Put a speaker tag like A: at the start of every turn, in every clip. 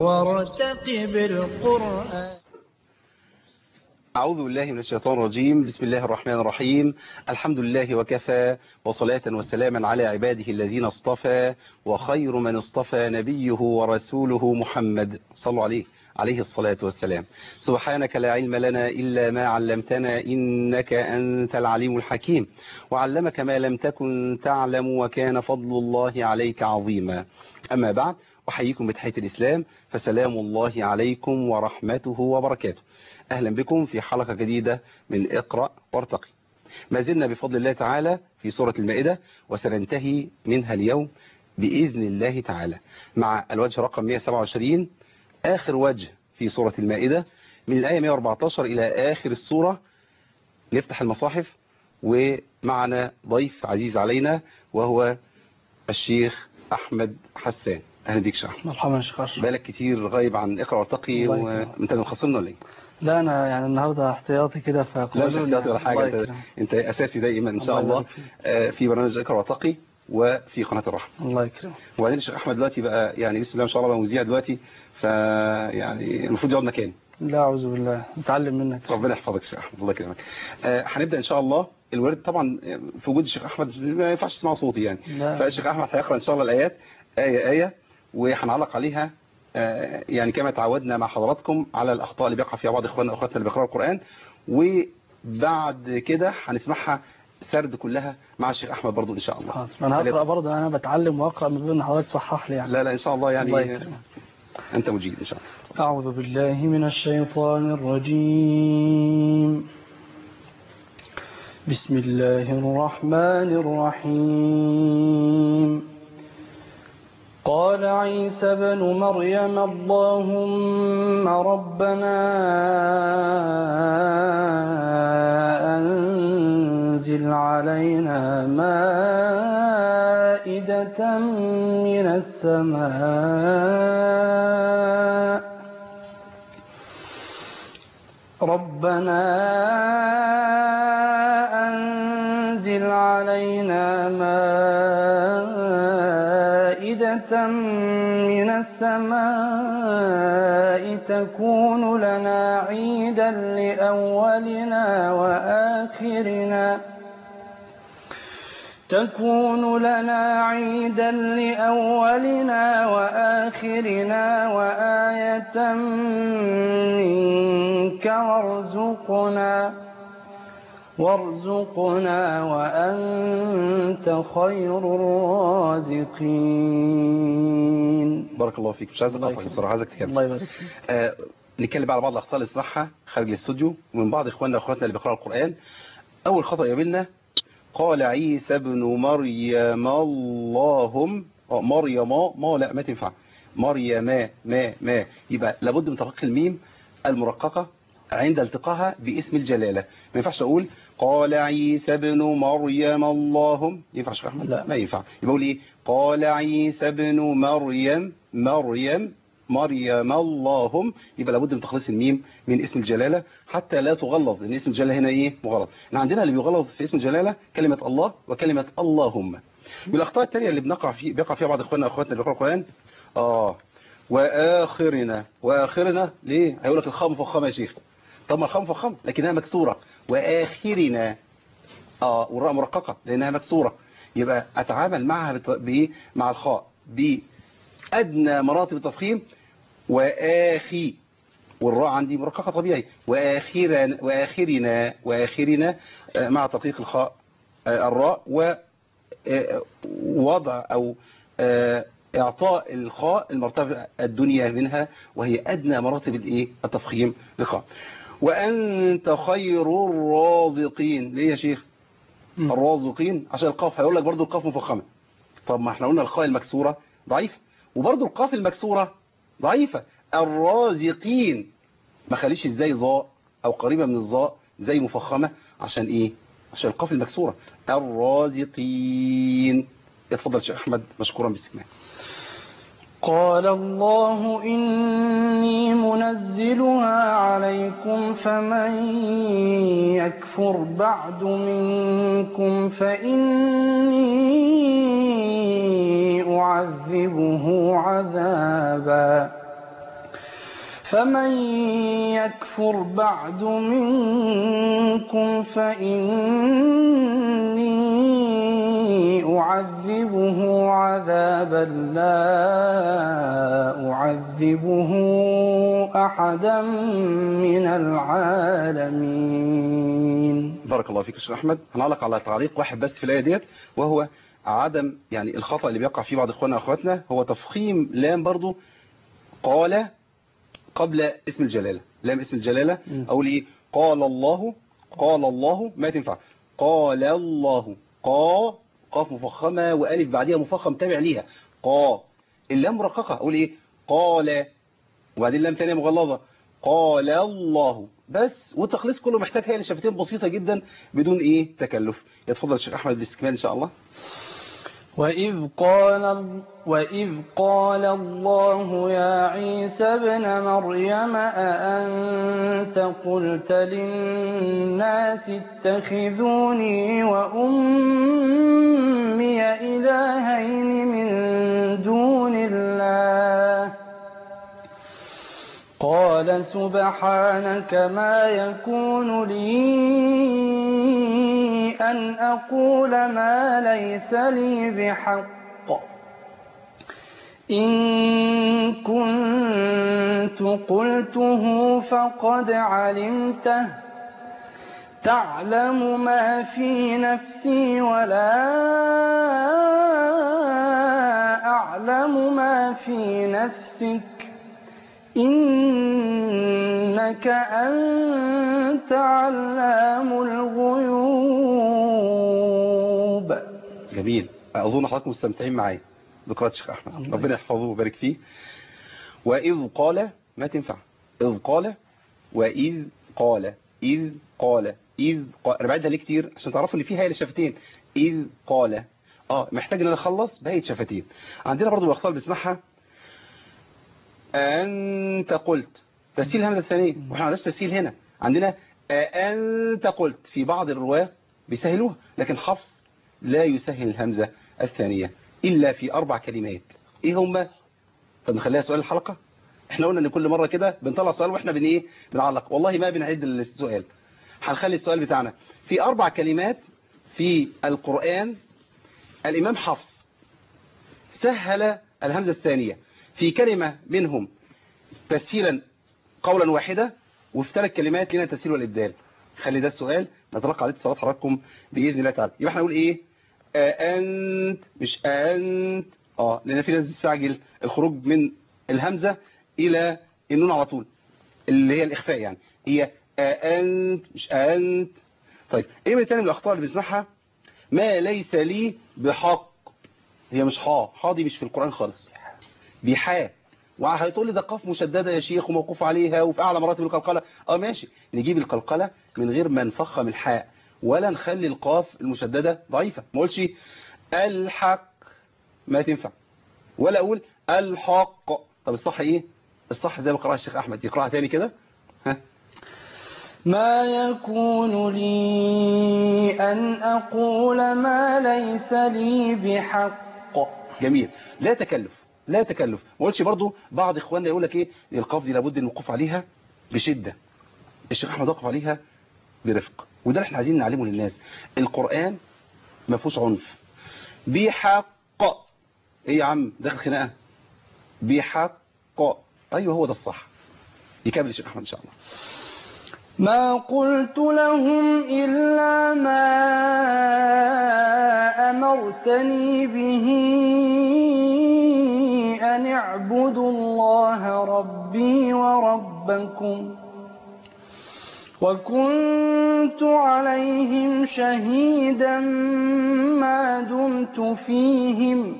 A: وارتقب القرآن
B: أعوذ بالله من الشيطان الرجيم بسم الله الرحمن الرحيم الحمد لله وكفى وصلاة وسلاما على عباده الذين اصطفى وخير من اصطفى نبيه ورسوله محمد صلوا عليه عليه الصلاة والسلام سبحانك لا علم لنا إلا ما علمتنا إنك أنت العليم الحكيم وعلمك ما لم تكن تعلم وكان فضل الله عليك عظيما أما بعد أحييكم بتحية الإسلام فسلام الله عليكم ورحمته وبركاته أهلا بكم في حلقة جديدة من اقرأ وارتقي ما زلنا بفضل الله تعالى في سورة المائدة وسننتهي منها اليوم بإذن الله تعالى مع الوجه رقم 127 آخر وجه في سورة المائدة من الآية 114 إلى آخر السورة نفتح المصاحف ومعنا ضيف عزيز علينا وهو الشيخ أحمد حسان أهلا بيك شيخ أحمد
C: مرحبا يا شيخ أشرف
B: بالك كتير غايب عن اقرأ وارتقي
C: الله
B: وانت مخصمنا ولا ايه؟
C: لا أنا يعني النهاردة احتياطي كده
B: لا
C: فقالوا
B: مش
C: لي
B: احتياطي ولا حاجة
C: الله
B: انت,
C: يكرمك.
B: انت أساسي دائما إن شاء
C: الله
B: الله
C: يبارك فيك.
B: آه، في برنامج اقرأ وارتقي وفي قناة الرحمة
C: الله يكرمك
B: وبعدين الشيخ أحمد دلوقتي بقى يعني بسم الله ما شاء الله بقى مذيع دلوقتي فيعني المفروض يقعد مكاني
C: لا أعوذ بالله نتعلم منك
B: ربنا يحفظك يا شيخ احمد الله يكرمك آه، هنبدا ان شاء الله الورد طبعا في وجود الشيخ احمد ما ينفعش تسمعوا صوتي يعني
C: لا.
B: فالشيخ احمد هيقرا ان شاء الله الايات ايه ايه وهنعلق عليها آه، يعني كما تعودنا مع حضراتكم على الاخطاء اللي بيقع فيها بعض اخواننا واخواتنا اللي بيقراوا القران وبعد كده هنسمعها سرد كلها مع الشيخ احمد برضو ان شاء الله
C: حاضر. أنا هقرأ برضه أنا بتعلم وأقرأ من دون حضرتك تصحح لي يعني
B: لا لا ان شاء الله
C: الله
B: يعني
C: يكرمك
B: انت مجيد ان شاء الله
C: أعوذ بالله من الشيطان الرجيم بسم الله الرحمن الرحيم قال عيسى بن مريم اللهم ربنا أنزل علينا مائدة من السماء ربنا أنزل علينا مائدة من السماء تكون لنا عيدا لأولنا وآخرنا تكون لنا عيدا لأولنا وآخرنا وآية منك وارزقنا وارزقنا وأنت خير الرازقين
B: بارك الله فيك مش عايز
C: الله
B: اقطعك
C: يكرمك.
B: بصراحه عايزك تكمل
C: الله يبارك فيك
B: آه، نتكلم بقى على بعض الاخطاء اللي بنسمعها خارج الاستوديو ومن بعض اخواننا واخواتنا اللي بيقراوا القران اول خطا يقابلنا قال عيسى ابن مريم اللهم آه، مريم ما لا ما تنفع مريم ما ما ما يبقى لابد من ترقيق الميم المرققه عند التقائها باسم الجلاله ما ينفعش اقول قال عيسى ابن مريم اللهم ينفع يا شيخ احمد
C: لا.
B: ما ينفع يبقى اقول ايه قال عيسى ابن مريم مريم مريم اللهم يبقى لابد من تخليص الميم من اسم الجلالة حتى لا تغلظ لان اسم الجلالة هنا ايه مغلظ احنا عندنا اللي بيغلظ في اسم الجلالة كلمة الله وكلمة اللهم والاخطاء التانية اللي بنقع في بيقع فيها بعض اخواننا واخواتنا اللي بيقرأوا القرآن اه واخرنا واخرنا ليه هيقول لك الخاء مفخمة يا شيخ طب ما الخاء مفخمة لكنها مكسورة واخرنا اه والراء مرققة لانها مكسورة يبقى اتعامل معها بت- بايه مع الخاء بادنى مراتب التفخيم واخي والراء عندي مرققة طبيعي واخرنا واخرنا واخرنا آه، مع تدقيق الخاء آه، الراء ووضع او آه، اعطاء الخاء المرتبة الدنيا منها وهي ادنى مراتب الايه التفخيم للخاء وانت خير الرازقين ليه يا شيخ
C: مم.
B: الرازقين عشان القاف هيقول لك برضو القاف مفخمه طب ما احنا قلنا الخاء المكسوره ضعيفه وبرضو القاف المكسوره ضعيفه الرازقين ما خليش ازاي ظاء او قريبه من الظاء زي مفخمه عشان ايه عشان القاف المكسوره الرازقين اتفضل شيخ احمد مشكورا باستكمال
C: قال الله إني منزلها عليكم فمن يكفر بعد منكم فإني أعذبه عذابا فمن يكفر بعد منكم فإني أعذبه عذابا لا أعذبه أحدا من العالمين
B: بارك الله فيك يا شيخ احمد هنعلق على تعليق واحد بس في الايه ديت وهو عدم يعني الخطا اللي بيقع فيه بعض اخواننا واخواتنا هو تفخيم لام برضو قال قبل اسم الجلاله لام اسم الجلاله
C: مم.
B: اقول ايه قال الله قال الله ما تنفع قال الله قا قاف مفخمه والف بعديها مفخم تابع ليها قا اللام مرققه اقول ايه قال وبعدين لام تانية مغلظة قال الله بس والتخليص كله محتاج هي لشفتين بسيطة جدا بدون ايه تكلف يتفضل الشيخ احمد بالاستكمال ان شاء الله
C: وإذ قال وإذ قال الله يا عيسى ابن مريم أأنت قلت للناس اتخذوني وأمي إلهين من دون الله قال سبحانك ما يكون لي أن أقول ما ليس لي بحق إن كنت قلته فقد علمته تعلم ما في نفسي ولا أعلم ما في نفسك إنك أنت علام الغيوب
B: جميل اظن حضراتكم مستمتعين معايا بقراءة الشيخ احمد
C: الله
B: ربنا يحفظه ويبارك فيه واذ قال ما تنفع اذ قال واذ قال اذ قال اذ قال انا بعدها ليه كتير عشان تعرفوا ان فيها هي لشفتين اذ قال اه محتاج ان انا اخلص بهية شفتين عندنا برضو الاخطاء اللي بنسمعها أنت قلت تسهيل الهمزة الثانية واحنا ما عندناش تسهيل هنا عندنا أنت قلت في بعض الرواة بيسهلوها لكن حفص لا يسهل الهمزة الثانية إلا في أربع كلمات إيه هم طب نخليها سؤال الحلقة احنا قلنا ان كل مرة كده بنطلع سؤال واحنا بن ايه بنعلق والله ما بنعد السؤال هنخلي السؤال بتاعنا في أربع كلمات في القرآن الإمام حفص سهل الهمزة الثانية في كلمة منهم تسهيلا قولا واحدة وفي ثلاث كلمات لنا تسهيل والإبدال خلي ده السؤال نتلقى عليه اتصالات حضراتكم بإذن الله تعالى يبقى احنا نقول إيه آه أنت مش أنت اه لأن في ناس بتستعجل الخروج من الهمزة إلى النون على طول اللي هي الإخفاء يعني هي آه أنت مش أنت طيب إيه من تاني من الأخطاء اللي بنسمعها ما ليس لي بحق هي مش حا حا دي مش في القرآن خالص بحاء وهتقول لي ده قاف مشددة يا شيخ وموقوف عليها وفي أعلى مراتب القلقلة اه ماشي نجيب القلقلة من غير ما نفخم الحاء ولا نخلي القاف المشددة ضعيفة ما اقولش الحق ما تنفع ولا أقول الحق طب الصح ايه الصح زي ما قرأها الشيخ أحمد يقرأها تاني كده ها
C: ما يكون لي أن أقول ما ليس لي بحق
B: جميل لا تكلف لا تكلف ما قلتش برضو بعض اخواننا يقول لك ايه القاف دي لابد ان الوقوف عليها بشدة الشيخ احمد وقف عليها برفق وده اللي احنا عايزين نعلمه للناس القرآن ما فيهوش عنف بحق ايه يا عم داخل خناقه بحق ايوه هو ده الصح يكمل الشيخ احمد ان شاء الله
C: ما قلت لهم إلا ما أمرتني به أن اعبدوا الله ربي وربكم وكنت عليهم شهيدا ما دمت فيهم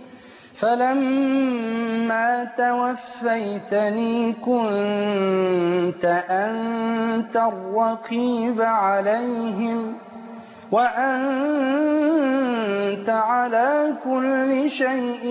C: فلما توفيتني كنت أنت الرقيب عليهم وأنت على كل شيء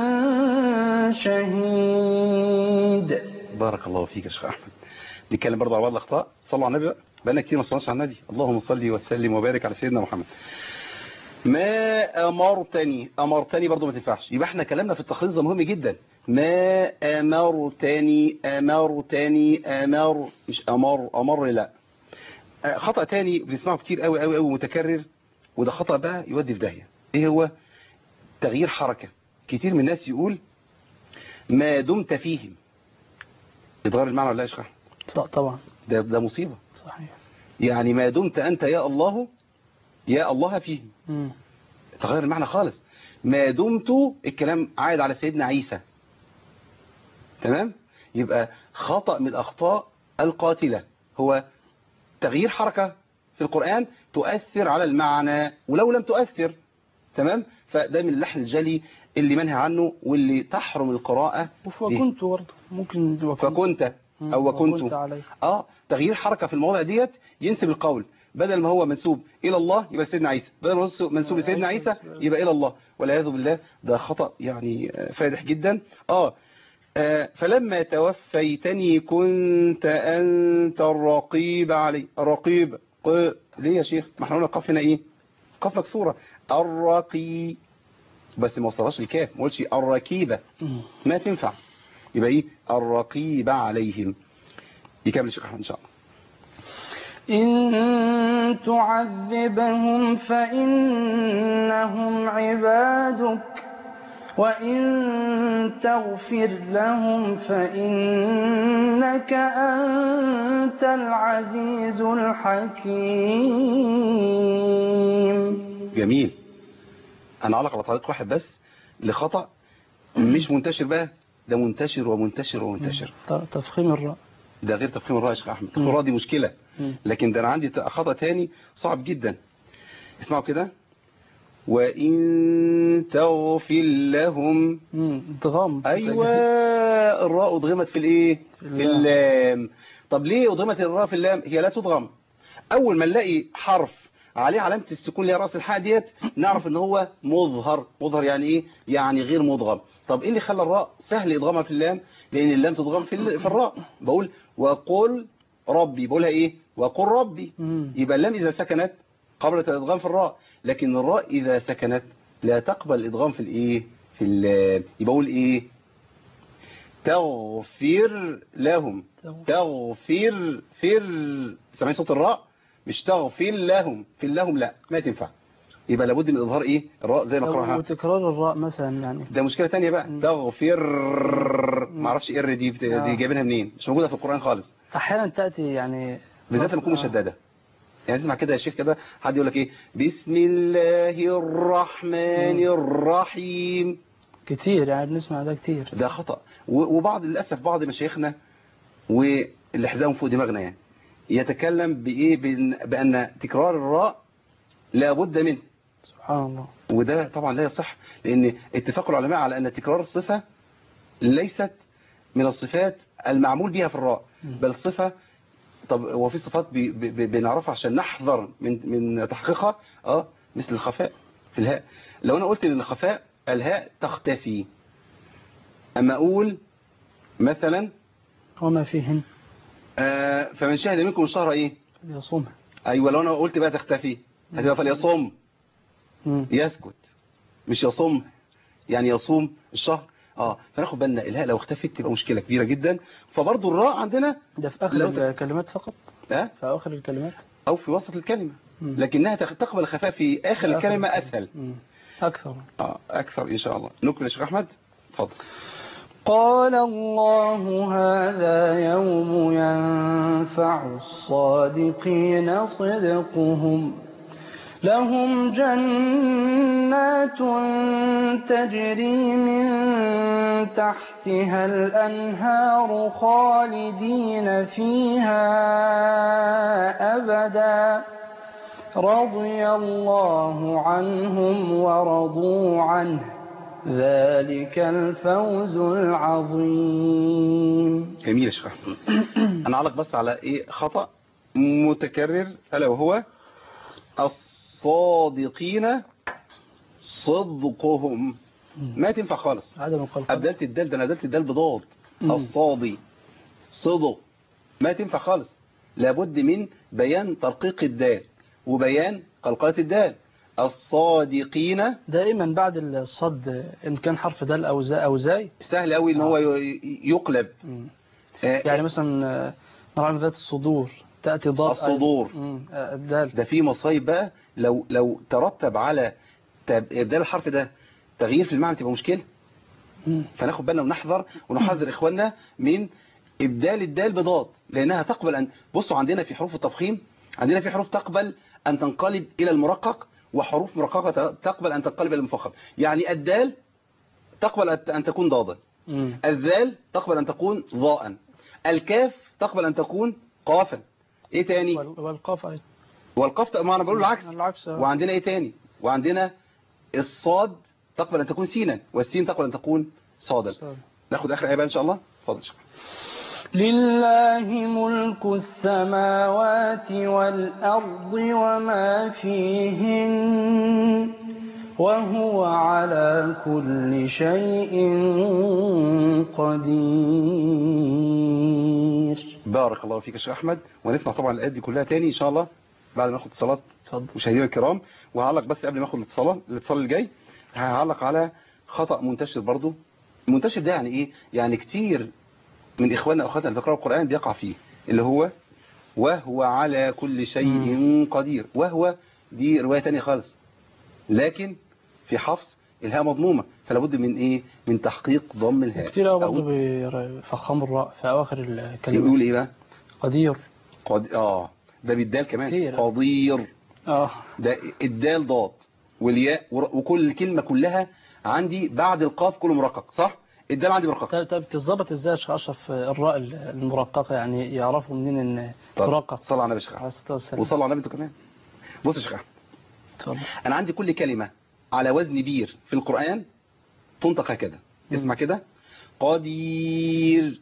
C: شهيد
B: بارك الله فيك يا شيخ احمد نتكلم برضه على بعض الاخطاء صلوا على النبي بقى بقالنا كتير ما صلناش على النبي اللهم صل وسلم وبارك على سيدنا محمد ما أمرتني أمرتني برضو ما تنفعش يبقى احنا كلامنا في التخليص ده مهم جدا ما أمرتني أمرتني أمر مش أمر أمر لا آه، خطأ تاني بنسمعه كتير قوي قوي قوي متكرر وده خطأ بقى يودي في داهية ايه هو تغيير حركة كتير من الناس يقول ما دمت فيهم يتغير المعنى ولا لا يا شيخ أحمد؟
C: ط- طبعا
B: ده ده مصيبة
C: صحيح
B: يعني ما دمت أنت يا الله يا الله فيهم
C: مم.
B: تغير المعنى خالص ما دمت الكلام عائد على سيدنا عيسى تمام يبقى خطأ من الأخطاء القاتلة هو تغيير حركة في القرآن تؤثر على المعنى ولو لم تؤثر تمام فده من اللحن الجلي اللي منهى عنه واللي تحرم القراءة به.
C: وكنت برضه ممكن وكنت
B: فكنت
C: مم.
B: أو وكنت
C: وكنت عليه
B: اه تغيير حركة في المواضع ديت ينسب القول بدل ما هو منسوب إلى الله يبقى سيدنا عيسى بدل ما هو منسوب لسيدنا عيسى يبقى إلى الله والعياذ بالله ده خطأ يعني آه، فادح جدا اه آه، فلما توفيتني كنت أنت الرقيب علي الرقيب ق... ليه يا شيخ ما احنا قلنا القاف هنا ايه قاف مكسورة الرقي بس ما وصلهاش الكاف ما قلتش الركيبة
C: مم.
B: ما تنفع يبقى ايه الرقيب عليهم يكمل الشيخ احمد ان شاء الله
C: إن تعذبهم فإنهم عبادك وإن تغفر لهم فإنك أنت العزيز الحكيم
B: جميل انا اعلق على طريق واحد بس لخطأ مش منتشر بقى ده منتشر ومنتشر ومنتشر
C: ت- تفخيم الراء
B: ده غير تفخيم الرأي يا شيخ احمد تفخيم الرأي دي مشكلة
C: مم.
B: لكن ده انا عندي خطأ تاني صعب جدا اسمعوا كده وإن تغفر لهم
C: مم. ادغام
B: ايوه الراء ادغمت في الايه في
C: اللام.
B: اللام طب ليه ادغمت الراء في اللام هي لا تدغم اول ما نلاقي حرف عليه علامه السكون اللي هي راس الحاء ديت نعرف ان هو مظهر مظهر يعني ايه يعني غير مدغم طب ايه اللي خلى الراء سهل ادغامها في اللام لان اللام تدغم في ال- في الراء بقول وقل ربي بقولها ايه وقل ربي
C: مم.
B: يبقى اللام اذا سكنت قبلت الادغام في الراء لكن الراء اذا سكنت لا تقبل الادغام في الايه في اللام يبقى اقول ايه تغفر لهم تغفر فر سامعين صوت الراء مش تغفر لهم في لهم لا ما تنفع يبقى لابد من اظهار ايه الراء زي ما قراها
C: وتكرار الراء مثلا يعني
B: ده مشكله تانية بقى
C: مم.
B: تغفر ما اعرفش ايه دي بت-
C: آه.
B: دي جايبينها منين مش موجوده في القران خالص
C: احيانا تاتي يعني
B: بالذات لما تكون
C: آه.
B: مشدده يعني اسمع كده يا شيخ كده حد يقول لك ايه بسم الله الرحمن
C: مم.
B: الرحيم
C: كتير يعني بنسمع ده كتير
B: ده خطأ و- وبعض للأسف بعض مشايخنا واللي حزام فوق دماغنا يعني يتكلم بإيه بأن, بأن تكرار الراء لابد منه
C: سبحان الله
B: وده طبعا لا يصح لأن اتفاق العلماء على أن تكرار الصفة ليست من الصفات المعمول بها في الراء
C: مم.
B: بل صفة طب هو في صفات بي- بي- بي- بنعرفها عشان نحذر من من تحقيقها اه مثل الخفاء في الهاء لو انا قلت ان الخفاء الهاء تختفي اما اقول مثلا
C: وما فيهن
B: آه فمن شهد منكم الشهر ايه
C: فليصومها
B: ايوه لو انا قلت بقى تختفي هتبقى فليصوم
C: مم.
B: يسكت مش يصوم يعني يصوم الشهر اه فناخد بالنا الهاء لو اختفت تبقى مشكله كبيره جدا فبرضه الراء عندنا
C: ده في اخر
B: لو ت-
C: الكلمات فقط
B: آه
C: في اخر الكلمات
B: او في وسط الكلمه
C: مم.
B: لكنها تخ- تقبل الخفاء في اخر
C: في آخر
B: الكلمه
C: الكلمة.
B: اسهل
C: مم. اكثر
B: اه اكثر ان شاء الله نكمل يا شيخ احمد اتفضل
C: قال الله هذا يوم ينفع الصادقين صدقهم لهم جنات تجري من تحتها الأنهار خالدين فيها أبدا رضي الله عنهم ورضوا عنه ذلك الفوز العظيم
B: جميل يا شيخ احمد انا اعلق بس على ايه خطا متكرر الا وهو الصادقين صدقهم ما تنفع خالص
C: عدم القلق
B: ابدلت الدال ده انا ابدلت الدال بضاد
C: مم.
B: الصادي صدق ما تنفع خالص لابد من بيان ترقيق الدال وبيان قلقلة الدال الصادقين
C: دائما بعد الصد إن كان حرف دال أو زاء أو زاي
B: سهل قوي ان هو ي- يقلب
C: مم.
B: آه،
C: يعني مثلا آه، نعم ذات الصدور تأتي ضاد
B: الصدور.
C: مم. آه، الدال
B: ده في مصايب بقى لو لو ترتب على تب- ابدال الحرف ده تغيير في المعنى تبقى مشكله
C: مم.
B: فناخد بالنا ونحذر ونحذر اخواننا من ابدال الدال بضاد لانها تقبل ان بصوا عندنا في حروف التفخيم عندنا في حروف تقبل ان تنقلب الى المرقق وحروف مرققه تقبل ان تنقلب الى المفخم يعني الدال تقبل ان تكون ضادا
C: مم.
B: الذال تقبل ان تكون ضاء الكاف تقبل ان تكون قافا ايه تاني
C: وال- والقاف أيضا
B: والقاف ما انا بقول العكس
C: العكس آه.
B: وعندنا ايه تاني وعندنا الصاد تقبل ان تكون سينا والسين تقبل ان تكون صادا
C: صاد.
B: ناخد اخر ايه بقى ان شاء الله اتفضل يا شيخ.
C: لله ملك السماوات والأرض وما فيهن وهو على كل شيء قدير
B: بارك الله فيك يا شيخ احمد ونسمع طبعا الايات دي كلها تاني ان شاء الله بعد ما ناخد اتصالات
C: اتفضل
B: مشاهدينا الكرام وهعلق بس قبل ما اخد الاتصال الاتصال الجاي هعلق على خطأ منتشر برضو المنتشر ده يعني ايه يعني كتير من اخواننا واخواتنا اللي بيقراوا القران بيقع فيه اللي هو وهو على كل شيء قدير وهو دي روايه تانية خالص لكن في حفص الهاء مضمومه فلا بد من ايه من تحقيق ضم الهاء
C: كتير أوي برضه
B: أو
C: بيفخموا الراء في أواخر الكلمة
B: يقول ايه بقى
C: قدير
B: قد... اه ده بالدال كمان
C: كتير.
B: قدير
C: اه
B: ده الدال ضاد والياء ور- وكل كلمة كلها عندي بعد القاف كله مرقق صح الدال عندي مرقق
C: طيب طيب تظبط ازاي يا شيخ اشرف الراء المرققه يعني يعرفوا منين ان
B: طب
C: ترقق
B: صلى على النبي يا شيخ
C: عليه
B: أحمد.
C: الصلاه والسلام
B: وصلوا على النبي انتوا كمان بص يا شيخ أحمد.
C: اتفضل
B: انا عندي كل كلمة على وزن بير في القرآن تنطق هكذا اسمع كده قدير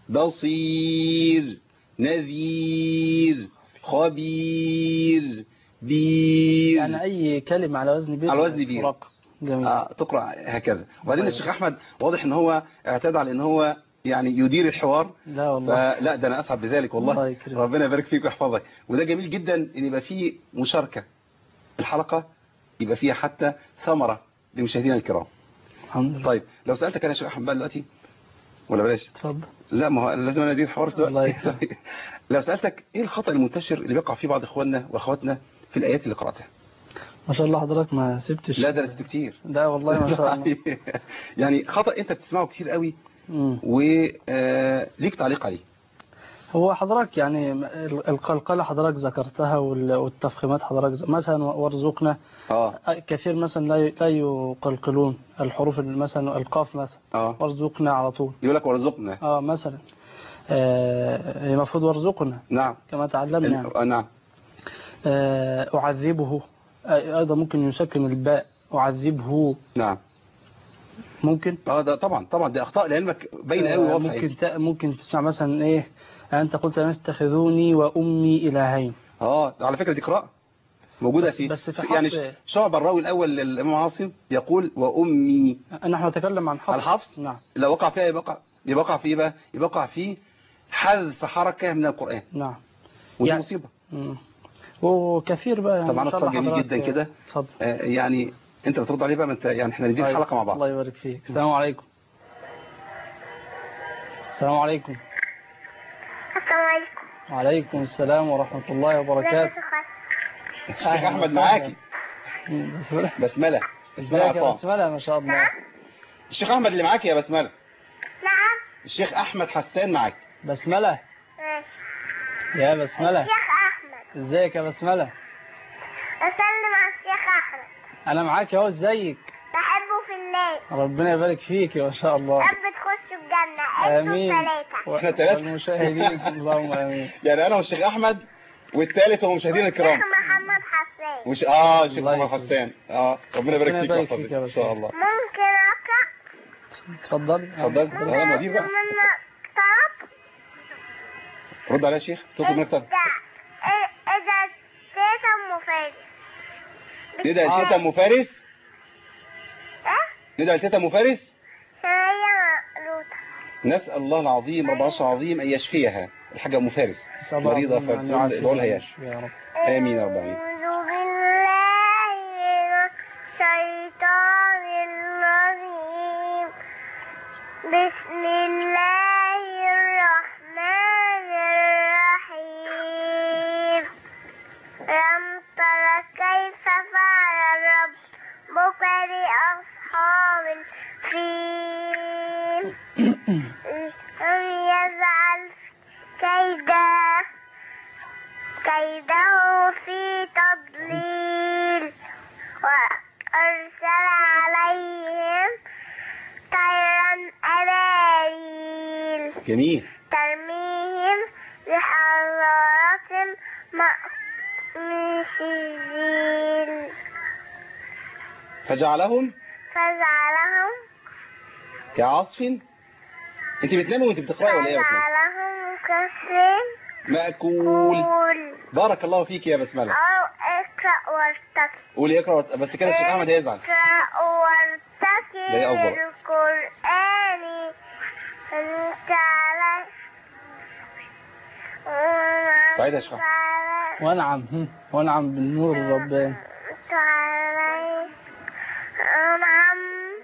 B: بصير نذير خبير بير
C: يعني اي كلمه على وزن بير
B: على وزن بير.
C: مرقق جميل
B: آه تقرأ هكذا وبعدين
C: طيب.
B: الشيخ أحمد واضح ان هو اعتاد على ان هو يعني يدير الحوار
C: لا والله
B: فلا ده انا اسعد بذلك
C: الله
B: والله
C: يكرمك.
B: ربنا يبارك فيك ويحفظك وده جميل جدا ان يبقى فيه مشاركة الحلقة يبقى فيها حتى ثمرة لمشاهدينا الكرام
C: الحمد لله
B: طيب لو سألتك انا يا شيخ احمد بقى دلوقتي ولا بلاش
C: اتفضل
B: لا ما هو لازم انا ادير الحوار
C: الله
B: دلوقتي
C: يكرمك.
B: لو سألتك ايه الخطأ المنتشر اللي بيقع فيه بعض اخواننا واخواتنا في الايات اللي قرأتها
C: ما شاء الله حضرتك ما سبتش
B: لا درست كتير
C: لا والله ما شاء الله
B: يعني خطأ انت بتسمعه كتير قوي
C: مم.
B: وليك تعليق عليه
C: هو حضرتك يعني ال- القلقله حضرتك ذكرتها وال- والتفخيمات حضرتك ز- مثلا وارزقنا
B: اه
C: كثير مثلا لا ي- لا يقلقلون الحروف ال- مثلا القاف مثلا
B: اه
C: وارزقنا على طول
B: يقول لك ورزقنا
C: اه مثلا آه، هي المفروض وارزقنا
B: نعم
C: كما تعلمنا يعني.
B: آه نعم
C: آه، أعذبه آه، أيضا ممكن يسكن الباء أعذبه
B: نعم
C: ممكن
B: اه ده طبعا طبعا دي اخطاء لعلمك باينه قوي
C: آه،
B: واضحه
C: ممكن تا- ممكن تسمع مثلا إيه أنت قلت أن اتخذوني وأمي إلهين
B: اه على فكره دي قراءه موجوده
C: بس-
B: في
C: بس في
B: يعني
C: حفص-
B: شعب الراوي الاول للامام عاصم يقول وامي
C: نحن نتكلم عن حفص
B: الحفص
C: نعم
B: لو وقع فيها يبقى يبقى وقع في ايه بقى يبقى وقع في حذف حركه من القران
C: نعم
B: ودي
C: يعني-
B: مصيبه
C: مم. وكثير بقى يعني
B: طبعا
C: إن شاء الله
B: اتصال جميل
C: حضرتك-
B: جدا كده.
C: اتفضل
B: آه يعني انت بترد عليه بقى ما انت يعني احنا ندير
C: طيب،
B: حلقه مع بعض
C: الله يبارك فيك السلام عليكم السلام عليكم
A: السلام عليكم
C: وعليكم السلام ورحمة الله
A: ازيك يا
C: وبركاته
A: شيخ
B: الشيخ
C: أهلا
B: احمد
C: وسهلا.
B: معاكي
C: مم، بسم الله
B: بسمله بسمله
C: ازيك يا
B: عطاء
C: بسملة ما شاء الله
B: الشيخ احمد اللي معاكي يا بسمله
A: نعم
B: الشيخ احمد حسان معاك
C: بسملة
A: ماشي
C: يا بسملة
A: الشيخ احمد
C: ازيك يا بسملة
A: اسلم على الشيخ احمد
C: انا معاك اهو ازيك
A: بحبه في الله
C: ربنا يبارك فيك ما شاء الله
A: رب تخشوا الجنة
C: امين
A: انتوا ثلاثة
B: إحنا تلاتة.
C: والمشاهدين اللهم امين
B: يعني انا والشيخ احمد والثالث هو مشاهدينا الكرام
A: الشيخ محمد حسان
B: مش اه الشيخ
C: الله
B: محمد
C: يكرمك.
B: حسان اه ربنا يبارك
C: ربنا
B: فيك
C: يبارك
B: ويحفظك
C: فيك يا
B: ان شاء
C: باشا.
B: الله
A: ممكن اقرا
C: اتفضل
B: اتفضل
A: ممكن
B: انا مدير بقى
A: اطلب منك طلب
B: رد عليا يا شيخ تطلب منك طلب
A: اذا اذا تيتا مفيد
B: ندعي لتيتا ام فارس
A: ايه
B: ندعي لتيتا ام فارس
A: هي مقلوطة
B: نسال الله العظيم رب العرش العظيم ان يشفيها الحاجه ام فارس
C: نسأل الله
B: مريضه
C: العظيم أن
B: فادعوا لها
C: يعافيها
B: يا
C: ويشفيها يا رب
B: امين يا رب العالمين
A: أعوذ بالله كيدا كيده في تضليل وأرسل عليهم طيرا أبابيل
B: جميل
A: ترميهم بحجارة من سجيل
B: فجعلهم
A: فجعلهم
B: كعصف انت بتنامي وانت بتقراي ولا ايه يا بسمله
A: فجعلهم كسر
B: مأكول
A: قول
B: بارك الله فيك يا بسمله
A: أو اقرأ وارتقي
B: قولي اقرا وت- بس كده الشيخ احمد هيزعل
A: اقرأ وارتقي
B: ده يأفور.
A: بالقرآن أنت علي
B: سعيد يا شيخ.
C: وانعم هم، وانعم بالنور الرباني
A: أنت علي أنعم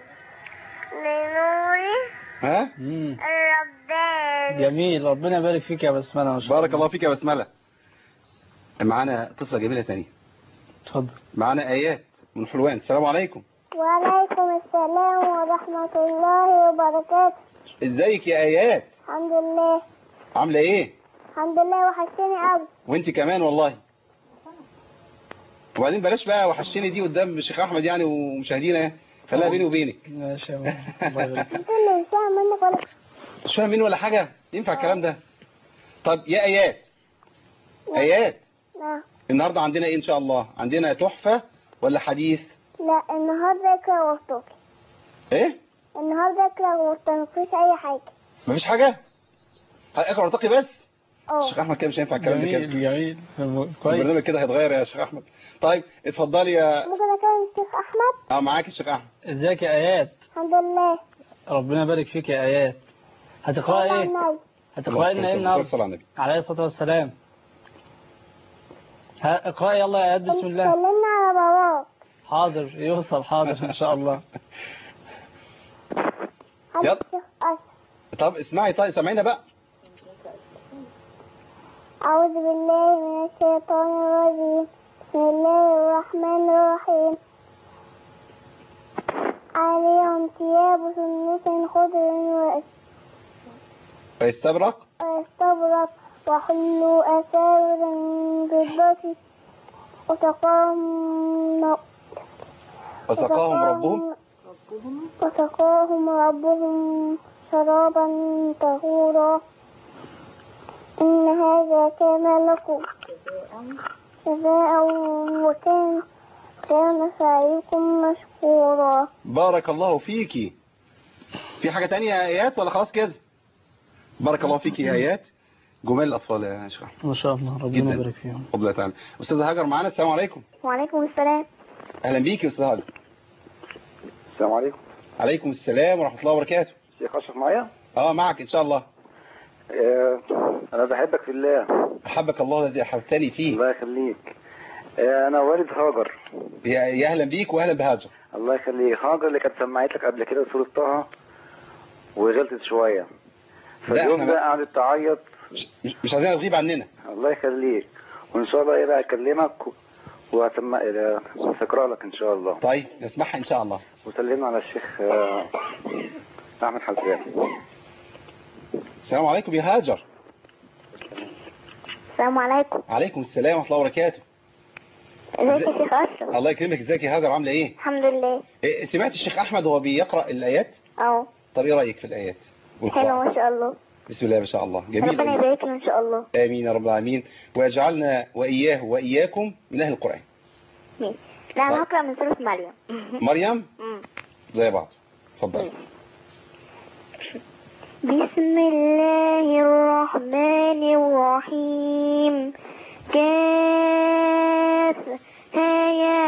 A: لنوري
B: ها
C: مم.
A: الرباني
C: جميل ربنا يبارك فيك يا بسمله ما شاء
B: بارك الله فيك يا بسمله معانا طفله جميله ثانيه
C: اتفضل
B: معانا ايات من حلوان السلام عليكم
A: وعليكم السلام ورحمة الله وبركاته
B: ازيك يا ايات
A: الحمد لله
B: عامله ايه
A: الحمد لله وحشتني قوي
B: وانت كمان والله وبعدين بلاش بقى وحشتني دي قدام الشيخ احمد يعني ومشاهدينا يعني. خليها بيني وبينك
C: ماشي يا ماما. الله يبارك فيك.
A: انت اللي مش فاهم منك ولا
B: مش فاهم مني ولا حاجه ينفع الكلام ده طب يا ايات ايات
A: لا
B: النهارده عندنا ايه ان شاء الله عندنا تحفه ولا حديث
A: لا النهارده اقرا وارتقي
B: ايه
A: النهارده اقرا وارتقي مفيش اي حاجه
B: مفيش حاجه اقرا ارتقي بس الشيخ
A: اه
B: احمد كده مش هينفع الكلام ده كده
C: جميل جميل كويس
B: البرنامج كده هيتغير يا شيخ احمد طيب اتفضلي يا
A: ممكن اكلم الشيخ احمد
B: اه معاك الشيخ احمد
C: ازيك يا ايات
A: الحمد لله
C: ربنا يبارك فيك يا ايات هتقرأ ايه
A: النبي
C: هتقرأي لنا ايه النهارده
B: صلى على النبي
C: عليه الصلاة والسلام ها اقرأي يلا يا ايات بسم الله
A: اتكلمنا على باباك
C: حاضر يوصل حاضر ان شاء الله
A: حد
B: يلا.
A: الشيخ أشرف
B: طب اسمعي طيب سامعينا بقى
A: أعوذ بالله من الشيطان الرجيم بسم الله الرحمن الرحيم عليهم ثياب سندس خضر
B: فيستبرق
A: واستبرق وحلوا أساور من فضة وسقاهم
B: فسقاهم ربهم
A: وسقاهم ربهم شرابا طهورا إن هذا كان لكم جزاء وكان كان سعيكم مشكورا
B: بارك الله فيكي في حاجة تانية يا ايات ولا خلاص كده بارك الله فيكي يا ايات جمال الاطفال يا شيخ أحمد.
C: ما شاء الله ربنا
B: جدا.
C: يبارك فيهم
B: فضل الله تعالى استاذه هاجر معانا السلام عليكم
A: وعليكم السلام
B: اهلا بيكي يا استاذه هاجر
D: السلام عليكم
B: عليكم السلام ورحمه الله وبركاته
D: شيخ اشرف معايا
B: اه معك ان شاء الله
D: آه انا بحبك في الله
B: احبك الله الذي احببتني فيه
D: الله يخليك آه انا والد هاجر
B: يا يا اهلا بيك واهلا بهاجر
D: الله يخليك هاجر اللي كانت سمعت لك قبل كده سورة طه وغلطت شوية فاليوم
B: إحنا
D: ده
B: بقى-
D: قعدت تعيط
B: مش, مش- مش عايزين تغيب عننا
D: الله يخليك وان شاء الله ايه بقى اكلمك وهسمع آه، هقرا لك ان شاء الله
B: طيب نسمعها ان شاء الله
D: وسلمنا على الشيخ آه، احمد حسان
B: السلام عليكم يا هاجر
A: السلام عليكم
B: عليكم السلام ورحمه الله وبركاته
A: ازيك يا شيخ أشرف
B: الله يكرمك ازيك يا هاجر عامله ايه
A: الحمد لله
B: إيه، سمعت الشيخ احمد وهو بيقرا الايات
A: اه
B: طب ايه رايك في الايات
A: حلو
B: والقراءة؟
A: ما شاء الله
B: بسم الله ما شاء الله جميل
A: ربنا
B: أوي.
A: يبارك له ان شاء الله
B: امين يا رب العالمين ويجعلنا واياه واياكم من اهل القران
A: ماشي. لا
B: طيب.
A: انا هقرا من سوره مريم
B: مريم
A: مم.
B: زي بعض اتفضل
A: بسم الله الرحمن الرحيم كاف ها يا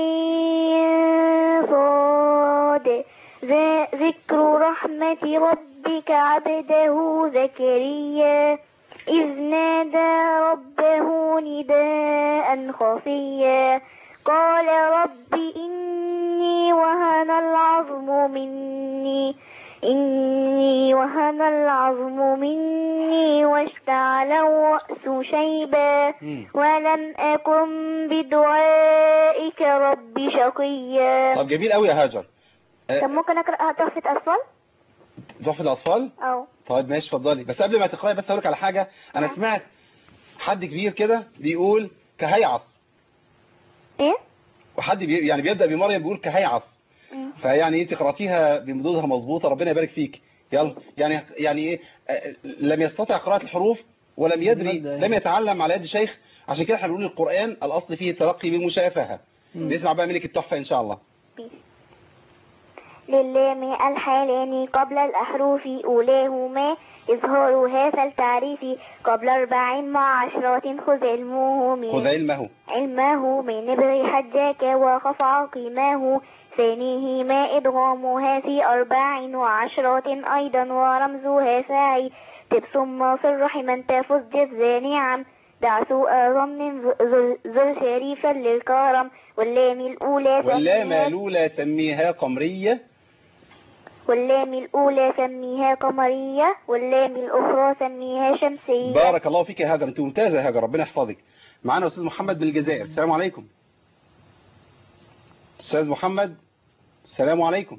A: عين صاد ذا- ذكر رحمة ربك عبده زكريا إذ نادى ربه نداء خفيا قال رب إني وهن العظم مني إني وهن العظم مني واشتعل الرأس شيبا
B: مم.
A: ولم أكن بدعائك رب شقيا
B: طب جميل قوي يا هاجر
A: طب ممكن أقرأ تحفة أطفال؟
B: تحفة الأطفال
A: أو
B: طيب ماشي اتفضلي بس قبل ما تقراي بس اقول لك على حاجة انا
A: نعم.
B: سمعت حد كبير كده بيقول كهيعص
A: إيه؟
B: وحد بي يعني بيبدأ بمريم بيقول كهيعص
A: مم.
B: فيعني انت قراتيها بمدودها مظبوطة ربنا يبارك فيك يلا يعني يعني ايه آه، لم يستطع قراءة الحروف ولم يدري
C: المادة يعني.
B: لم يتعلم على يد شيخ عشان كده احنا بنقول القرآن الأصل فيه التلقي بالمشافهة نسمع بقى منك التحفة إن شاء الله
A: للام الحالان قبل الأحرف أولاهما إظهارها فالتعريف قبل أربع مع عشرات خذ علمه من
B: خذ علمه
A: علمه من ابر حجاك وخف عقيماه ثانيهما إدغامها في أربع وعشرات أيضا ورمزها ساعي تبسم في الرحم تفز جز نعم دع سوء ظن ذو ذو شريفا للكرم واللام الأولى
B: واللام
A: سميها-
B: الأولى سميها قمرية
A: واللام الأولى سميها قمرية واللام الأخرى سميها شمسية
B: بارك الله فيك يا هاجر انت ممتازة يا هاجر ربنا يحفظك معانا أستاذ محمد من الجزائر السلام عليكم أستاذ محمد السلام عليكم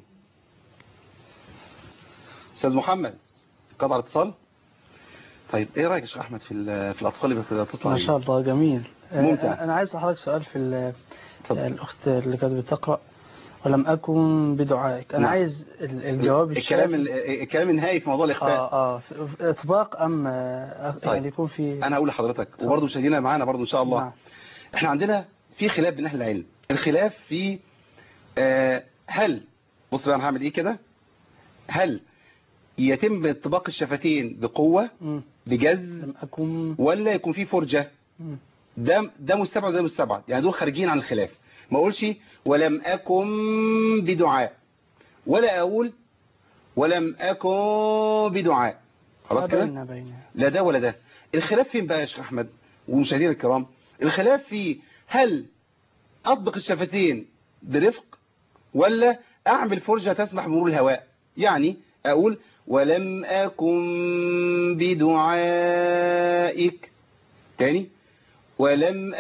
B: أستاذ محمد قطع الاتصال طيب ايه رأيك يا شيخ أحمد في ال- في الأطفال اللي بتتصل
C: ما شاء الله جميل آه،
B: ممتع.
C: أنا عايز حضرتك سؤال في ال-
B: اتفضل.
C: الأخت اللي كانت بتقرأ ولم أكن بدعائك أنا
B: نعم.
C: عايز ال- الجواب
B: الكلام
C: الشافي
B: ال- الكلام النهائي في موضوع الإخفاء
C: اه اه في- في اطباق ام آه،
B: طيب.
C: يعني يكون في
B: انا هقول لحضرتك وبرضه مشاهدينا معانا برضه ان شاء الله
C: نعم.
B: احنا عندنا في خلاف بين اهل العلم الخلاف في آه هل بص بقى انا هعمل ايه كده هل يتم اطباق الشفتين بقوة
C: مم.
B: بجز
C: لم اكن
B: ولا يكون في فرجة
C: مم.
B: ده ده مستبعد وده مستبعد يعني دول خارجين عن الخلاف ما اقولش ولم اكن بدعاء ولا اقول ولم اكن بدعاء خلاص
C: ما
B: كده
C: بيننا بين
B: لا ده ولا ده الخلاف فين بقى يا شيخ احمد ومشاهدينا الكرام الخلاف في هل اطبق الشفتين برفق ولا اعمل فرجة تسمح بمرور الهواء يعني اقول ولم اكن بدعائك تاني ولم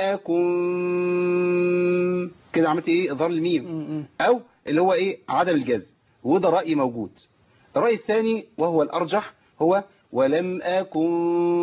B: اكن كده عملت ايه اظهار الميم
C: مم.
B: او اللي هو ايه عدم الجزم وده رأي موجود الرأي الثاني وهو الارجح هو ولم اكن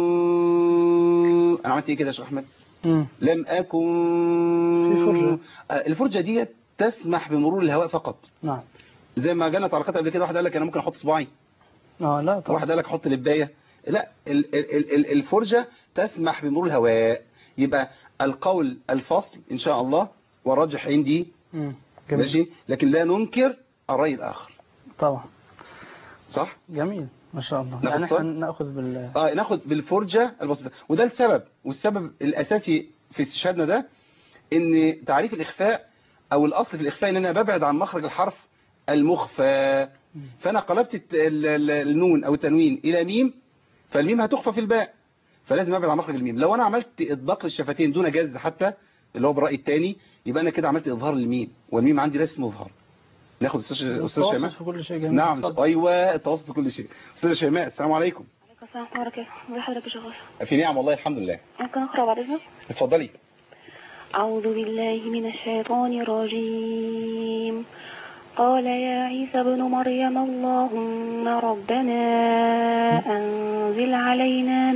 B: انا عملت ايه كده يا شيخ احمد
C: مم.
B: لم اكن
C: في فرجة.
B: آه، الفرجة دي تسمح بمرور الهواء فقط
C: نعم
B: زي ما جانا تعليقات قبل كده واحد قال لك انا ممكن احط صباعي
C: اه لا طبعا
B: واحد قال لك احط لبايه لا ال- ال- ال- ال- الفرجة تسمح بمرور الهواء يبقى القول الفصل ان شاء الله والراجح عندي
C: مم. جميل
B: ماشي لكن لا ننكر الرأي الآخر
C: طبعا
B: صح
C: جميل ما شاء الله
B: ناخد
C: يعني احنا
B: صوت؟
C: ناخذ بال
B: اه ناخد بالفرجة البسيطة وده السبب والسبب الأساسي في استشهادنا ده ان تعريف الإخفاء أو الأصل في الإخفاء ان أنا ببعد عن مخرج الحرف المخفى فأنا قلبت الت- ال- ال- النون أو التنوين إلى ميم فالميم هتخفى في الباء فلازم أبعد عن مخرج الميم لو أنا عملت إطباق للشفتين دون جز حتى اللي هو بالرأي الثاني يبقى أنا كده عملت إظهار للميم والميم عندي لازم مظهر ناخد أستاذ أستاذ
C: التواصل
B: شيماء
C: في كل شيء جميل
B: نعم
C: اتفضل.
B: ايوه التواصل في كل شيء استاذه شيماء السلام عليكم
E: عليكم السلام ورحمة الله وبركاته ازي حضرتك يا شغال
B: في نعم والله الحمد لله
E: ممكن اقرا بعد اذنك
B: اتفضلي
E: أعوذ بالله من الشيطان الرجيم قال يا عيسى ابن مريم اللهم ربنا أنزل علينا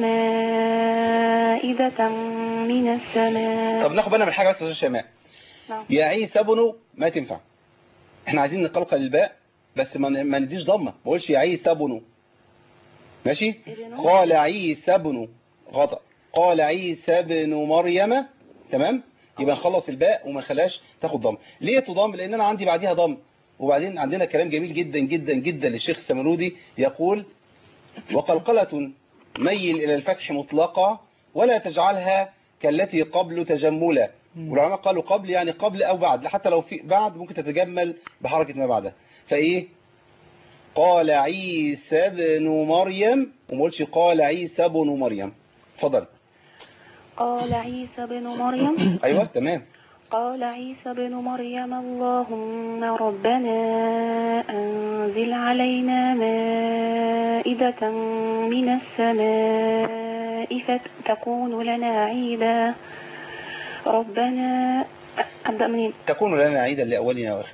E: مائدة من السماء
B: طب ناخد بالنا من حاجه بس يا استاذه شيماء
E: نعم.
B: يا عيسى ابن ما تنفع احنا عايزين نقلقل الباء بس ما ما نديش ضمه ما اقولش يا عيسى ابن ماشي
E: ابن.
B: قال عيسى ابن غطا قال عيسى ابن مريم تمام يبقى نخلص الباء وما نخليهاش تاخد ضم ليه تضم لان انا عندي بعديها ضم وبعدين عندنا كلام جميل جدا جدا جدا للشيخ السمرودي يقول وقلقلة ميل إلى الفتح مطلقة ولا تجعلها كالتي قبل تجملا والعلماء قالوا قبل يعني قبل أو بعد حتى لو في بعد ممكن تتجمل بحركة ما بعدها فإيه قال عيسى ابن مريم وما قلتش قال عيسى ابن مريم اتفضل
E: قال عيسى ابن مريم
B: أيوة تمام
E: قال عيسى ابن مريم اللهم ربنا أنزل علينا مائدة من السماء فتكون لنا عيدا ربنا أبدأ منين
B: تكون لنا عيدا لأولنا وآخرنا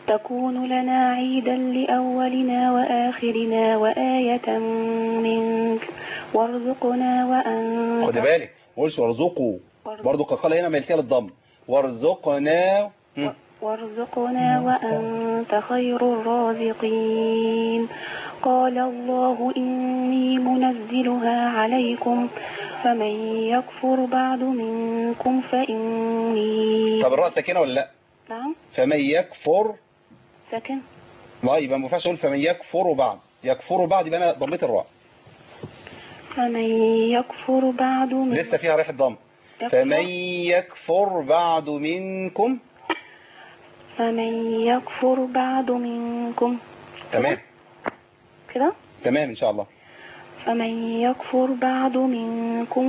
E: تكون لنا عيدا لأولنا وآخرنا وآية منك وارزقنا وأنت
B: خد بالك ما قولش وارزقوا برضو قال هنا ملكيه للضم وارزقنا مم.
E: وارزقنا وأنت خير الرازقين قال الله إني منزلها عليكم فمن يكفر بعد منكم فإني
B: طب الراء ساكنه ولا لا
E: نعم
B: فمن يكفر
E: سكن
B: لا يبقى ما ينفعش اقول فمن يكفر بعد يكفر بعد يبقى انا ضميت الراء
E: فمن يكفر بعد من
B: لسه فيها ريحه ضم فمن يكفر بعد منكم
E: فمن يكفر بعد منكم
B: تمام
E: كده
B: تمام ان شاء الله
E: فمن يكفر بعد منكم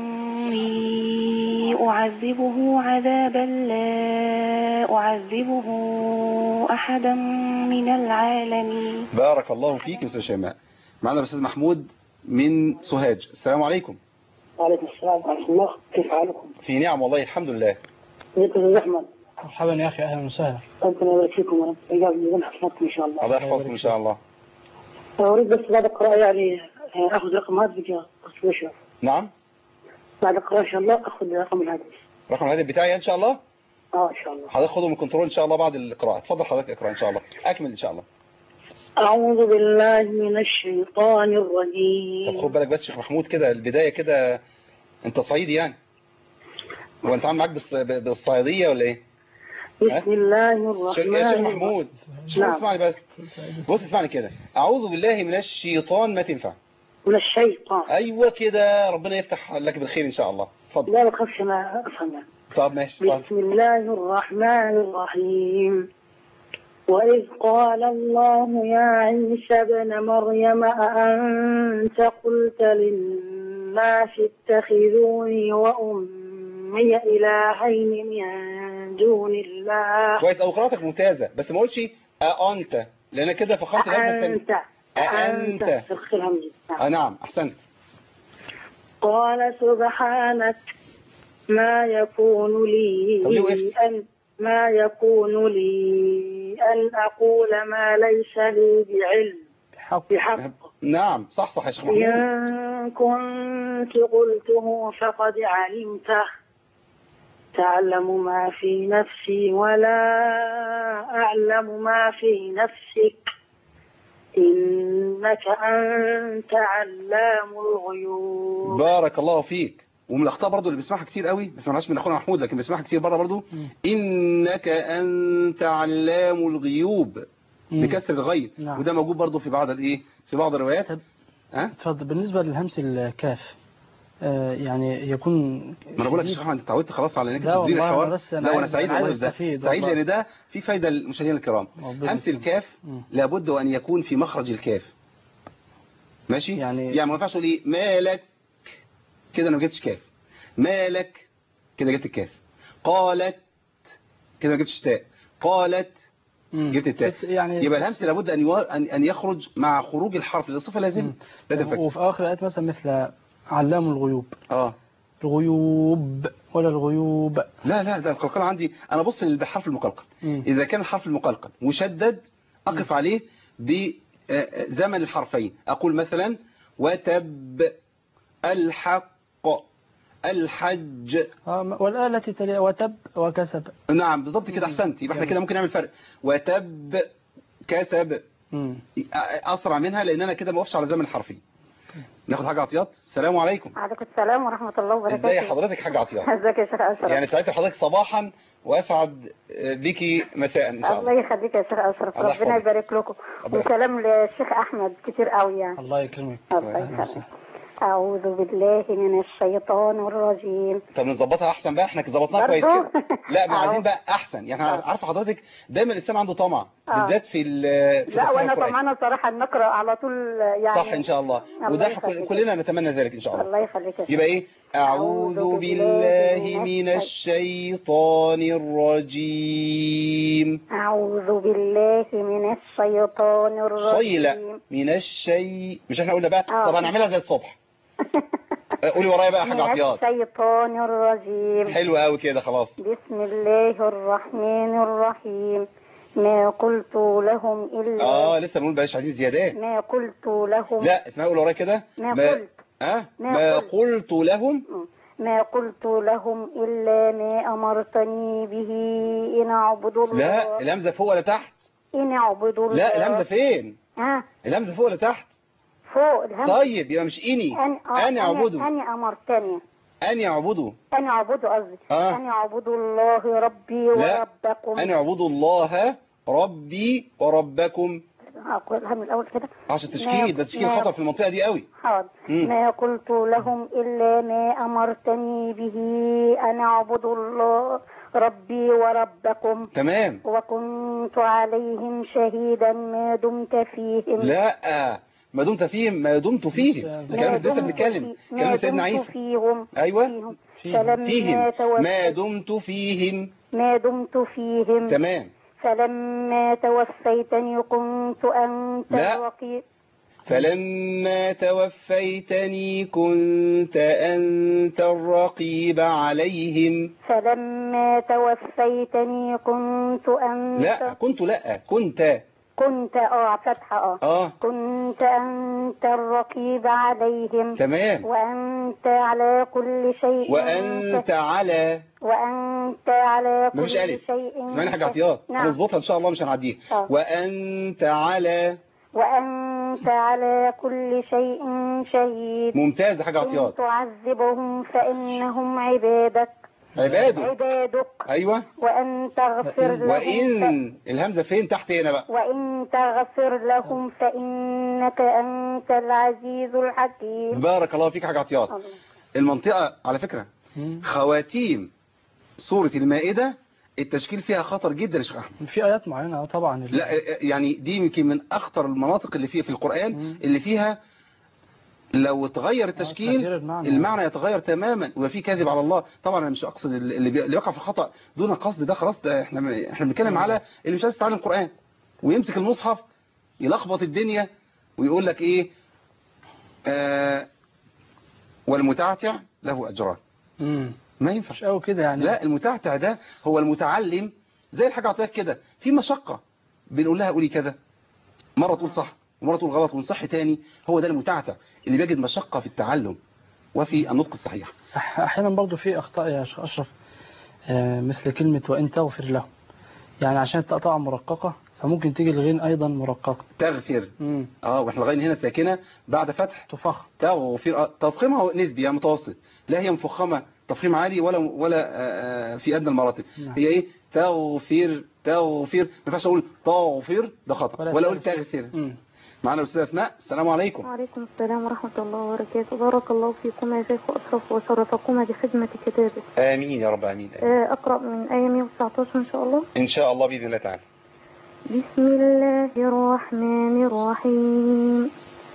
E: فإني أعذبه عذابا لا أعذبه أحدا من العالمين
B: بارك الله فيك يا استاذ شيماء معنا الاستاذ محمود من سوهاج السلام عليكم
F: وعليكم السلام ورحمة الله كيف حالكم؟
B: في نعم والله الحمد لله
F: ازيكم يا أحمد؟
C: مرحبا يا أخي أهلا وسهلا
F: ربنا يبارك فيكم ورب يجعل ميزان حسناتكم إن شاء الله.
B: الله يحفظكم ان شاء الله
F: أريد بس بعد القراءة يعني آه، آخذ رقم هاتفك يا أستاذ بشر.
B: نعم
F: بعد القراءة إن شاء الله آخذ رقم الهاتف.
B: رقم الهاتف بتاعي ان شاء الله
F: أه إن شاء الله.
B: حضرتك خده من الكنترول ان شاء الله بعد القراءه اتفضل حضرتك اقرا ان شاء الله اكمل ان شاء الله
F: أعوذ بالله من الشيطان
B: طب
F: الرجيم.
B: خد بالك بس شيخ محمود كده البدايه كده انت صعيدي يعني هو انت عامل معاك بالص- بالصعيديه ولا ايه
F: بسم الله
B: شيخ
F: الرحمن
B: يا شيخ
F: الرحيم.
B: محمود شيخ
F: نعم.
B: اسمعني بس بص اسمعني كده اعوذ بالله من الشيطان ما تنفع
F: من الشيطان.
B: ايوه كده ربنا يفتح لك بالخير ان شاء الله اتفضل
F: لا بخافش أنا أفهم يعني.
B: طب ماشي اتفضل
F: بسم الله الرحمن الرحيم وإذ قال الله يا عيسى ابن مريم أأنت قلت للناس اتخذوني وأمي إلهين من دون الله
B: كويس او قراءتك ممتازه بس ما قلتش أأنت لان كده فخرت الهمزه الثانيه
F: أأنت
B: أأنت.
F: أأنت تفخر الهمزة
B: اه نعم احسنت
F: قال سبحانك ما يكون لي
B: طب ليه وقفت؟
F: أن ما يكون لي أن أقول ما ليس لي بعلم
C: بحق
F: بحق
B: نعم صح صح يا شيخ محمود
F: إن كنت قلته فقد علمته تعلم ما في نفسي ولا أعلم ما في نفسك إنك أنت علام الغيوب
B: بارك الله فيك ومن الاخطاء برضو اللي بنسمعها كتير قوي ما بنسمعهاش من اخونا محمود لكن بنسمعها كتير بره برضو انك انت علام الغيوب
C: مم.
B: بكسر الغين
C: نعم.
B: وده موجود برضو في بعض الايه في بعض الروايات
C: طب.
B: ها
C: اتفضل بالنسبة للهمس الكاف آه يعني يكون
B: ما انا بقول لك يا شيخ احمد انت اتعودت خلاص على انك
C: لا
B: تدير
C: والله
B: الحوار
C: أنا بس أنا
B: لا وانا
C: عايز-
B: سعيد
C: أنا
B: والله
C: عايز
B: بده
C: أستفيد
B: سعيد
C: والله.
B: لان ده في فايده للمشاهدين الكرام
C: ربنا
B: همس
C: يسلمك.
B: الكاف
C: مم.
B: لابد وان يكون في مخرج الكاف ماشي
C: يعني-
B: يعني ما ينفعش اقول ايه مالك كده انا ما جبتش كاف مالك كده جبت الكاف قالت كده ما جبتش تاء قالت
C: مم.
B: جبت التاء
C: يعني
B: يبقى الهمس لابد ان يو... ان أن يخرج مع خروج الحرف للصفه لازم
C: مم.
B: ده تفكر
C: وفي آخر الآيات مثلا مثل علام الغيوب
B: اه
C: الغيوب ولا الغيوب
B: لا لا ده القلقله عندي انا بص للحرف المقلقل
C: مم.
B: إذا كان الحرف المقلقل مشدد أقف عليه بزمن الحرفين أقول مثلا وتب الحق الحج
C: آه، والآية التي تلي وتب وكسب
B: نعم بالضبط كده أحسنت يبقى احنا كده ممكن نعمل فرق وتب كسب
C: مم.
B: أسرع منها لأن أنا كده ما وقفش على زمن الحرفين ناخد حاجة عطيات السلام عليكم
A: عليكم السلام ورحمة الله وبركاته
B: ازاي حضرتك حاجة عطيات
A: ازيك يا شيخ أشرف
B: يعني سعيد حضرتك صباحا وأسعد بك مساء إن شاء الله
A: الله يخليك يا شيخ أشرف
B: الله
A: ربنا
B: يحفظك.
A: يبارك لكم
B: الله
A: وسلام للشيخ أحمد كتير قوي يعني
C: الله يكرمك
A: الله
C: أهلا
A: يخليك
C: وسهلا.
A: أعوذ بالله من الشيطان الرجيم
B: طب نظبطها احسن بقى احنا ظبطناها كويس
A: برضو؟
B: كده لا ما عايزين
A: أهو.
B: بقى احسن يعني
A: آه.
B: عارفه حضرتك دايما الانسان عنده طمع
A: آه.
B: بالذات في ال- في
A: لا
B: تفسير
A: وأنا
B: القرآن.
A: طمعانة صراحة إن نقرأ على طول يعني
B: صح ان شاء الله
A: الله
B: وده إحنا
A: يخليك.
B: كلنا نتمنى ذلك ان شاء الله
A: الله يخليك يا شيخ
B: يبقى ايه اعوذ بالله من الشيطان الرجيم
A: أعوذ بالله من الشيطان الرجيم
B: صيلة من الشيء مش احنا قلنا بقى
A: آه.
B: طب هنعملها زي الصبح قولي ورايا بقى حاجه
A: من
B: عطيات
A: الشيطان الرجيم
B: حلو قوي كده خلاص
A: بسم الله الرحمن الرحيم
F: ما قلت لهم إلا
B: اه لسه بنقول بلاش عايزين زيادات
F: ما قلت لهم
B: لا اسمعي قول ورايا كده
F: ما قلت
B: اه
F: ما
B: ما
F: قلت.
B: قلت لهم
F: ما قلت لهم إلا ما أمرتني به إن أعبدوا الله
B: لا الهمزه فوق ولا تحت
F: إن أعبدوا الله
B: لا الهمزه فين
F: ها
B: الهمزه فوق ولا تحت
F: فوق الهم
B: طيب يبقى مش اني
F: أن
B: أن اعبدوا
F: أن أمرتني
B: ان يعبدوا
F: أن أعبدوا قصدي
B: آه.
F: أن أعبدوا الله ربي
B: لا.
F: وربكم
B: ان اعبدوا الله ربي وربكم
F: أقولها من الأول كده
B: عشان تشكيل ده تشكيل
F: ما-
B: خطر في المنطقه دي قوي
F: حاضر
B: مم.
F: ما قلت لهم إلا ما أمرتني به أن أعبدوا الله ربي وربكم
B: تمام
F: وكنت عليهم شهيدا ما دمت فيهم
B: لا ما دمت فيهم ما دمت فيهم
C: ما
B: ده كلام لسه
F: دمت
B: بنتكلم
F: في-
B: كلام
F: ما
B: سيدنا
F: دمت
B: عيسى
F: فيهم
B: ايوه
F: فيهم
C: فيهم.
F: فلما
B: فيهم ما
F: توفيت
B: دمت فيهم
F: ما دمت فيهم
B: تمام
F: فلما توفيتني كنت أنت
B: لا.
F: الرقيب
B: فلما توفيتني كنت أنت الرقيب عليهم
F: فلما توفيتني كنت أنت
B: لا كنت لا كنت
F: كنت اه فتحة اه
B: اه
F: كنت أنت الرقيب عليهم
B: تمام
F: وأنت على كل شيء
B: وأنت على
F: وأنت على كل
B: مفيش ألف
F: شيء
B: اسمعني حاجة عطيات
F: نعم
B: هنظبطها إن شاء الله مش هنعديها
F: آه.
B: وأنت على
F: وأنت على كل شيء شهيد
B: ممتاز حاجة
F: إن
B: عطيات
F: تعذبهم فإنهم عبادك
B: عباده
F: عبادك
B: أيوة
F: وأن تغفر لهم
B: وإن الهمزة فين تحت هنا بقى
F: وإن تغفر لهم فإنك أنت العزيز الحكيم
B: بارك الله فيك حاجة عطيات
F: الله.
B: المنطقة على فكرة
C: مم.
B: خواتيم سورة المائدة التشكيل فيها خطر جدا يا شيخ أحمد
C: في آيات معينة آه طبعا
B: لا يعني دي يمكن من أخطر المناطق اللي فيها في القرآن
C: مم.
B: اللي فيها لو تغير
C: تغيير
B: التشكيل
C: المعنى.
B: المعنى يتغير تماما ويبقى في كذب على الله طبعا انا مش اقصد اللي بي- اللي يقع في الخطا دون قصد ده خلاص ده احنا احنا بنتكلم على اللي مش عايز يتعلم القران ويمسك المصحف يلخبط الدنيا ويقول لك ايه آه والمتعتع له اجران
C: مم.
B: ما ينفع
C: مش قوي كده يعني
B: لا المتعتع ده هو المتعلم زي الحاجة عطيك كده في مشقة بنقول لها قولي كذا مرة تقول صح ومرة تقول غلط ونصح تاني هو ده المتعتع اللي بيجد مشقة في التعلم وفي النطق الصحيح
C: أح- احيانا برضو في اخطاء يا شيخ اشرف آه، مثل كلمة وان تغفر له يعني عشان التاء طبعا مرققة فممكن تيجي الغين ايضا مرققة
B: تغفر
C: مم.
B: اه واحنا لغايه هنا ساكنة بعد فتح
C: تفخ
B: تغفر آه، تفخيمها نسبي يعني متوسط لا هي مفخمة تفخيم عالي ولا ولا آه، آه، في ادنى المراتب
C: نعم.
B: هي ايه تغفر تغفر ما ينفعش اقول تغفر ده خطأ
C: ولا
B: ولا اقول
C: تغفر.
B: تغفر
C: مم.
B: معنا الاستاذ اسماء السلام عليكم
A: وعليكم السلام ورحمة الله وبركاته بارك الله فيكم يا شيخ أشرف وشرفكما بخدمة كتابه
B: امين يا رب امين
A: آه، أقرأ من آية 119 إن شاء الله
B: ان شاء الله باذن الله تعالى
A: بسم الله الرحمن الرحيم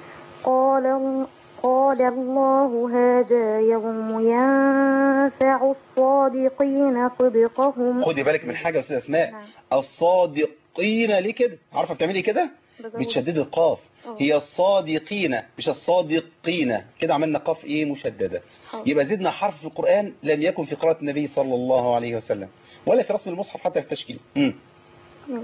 A: قال قال الله هذا يوم ينفع الصادقين صدقهم
B: خدي بالك من حاجة يا أستاذ أسماء
A: نعم.
B: الصادقين ليه كده عارفة بتعملي كده
A: بزود.
B: بتشدد القاف
A: أه.
B: هي الصادقين مش الصادقين كده عملنا قاف ايه مشددة
A: حاضر.
B: يبقى زدنا حرف في القرآن لم يكن في قراءة النبي صلى الله عليه وسلم ولا في رسم المصحف حتى في التشكيل مم.
A: ماشي.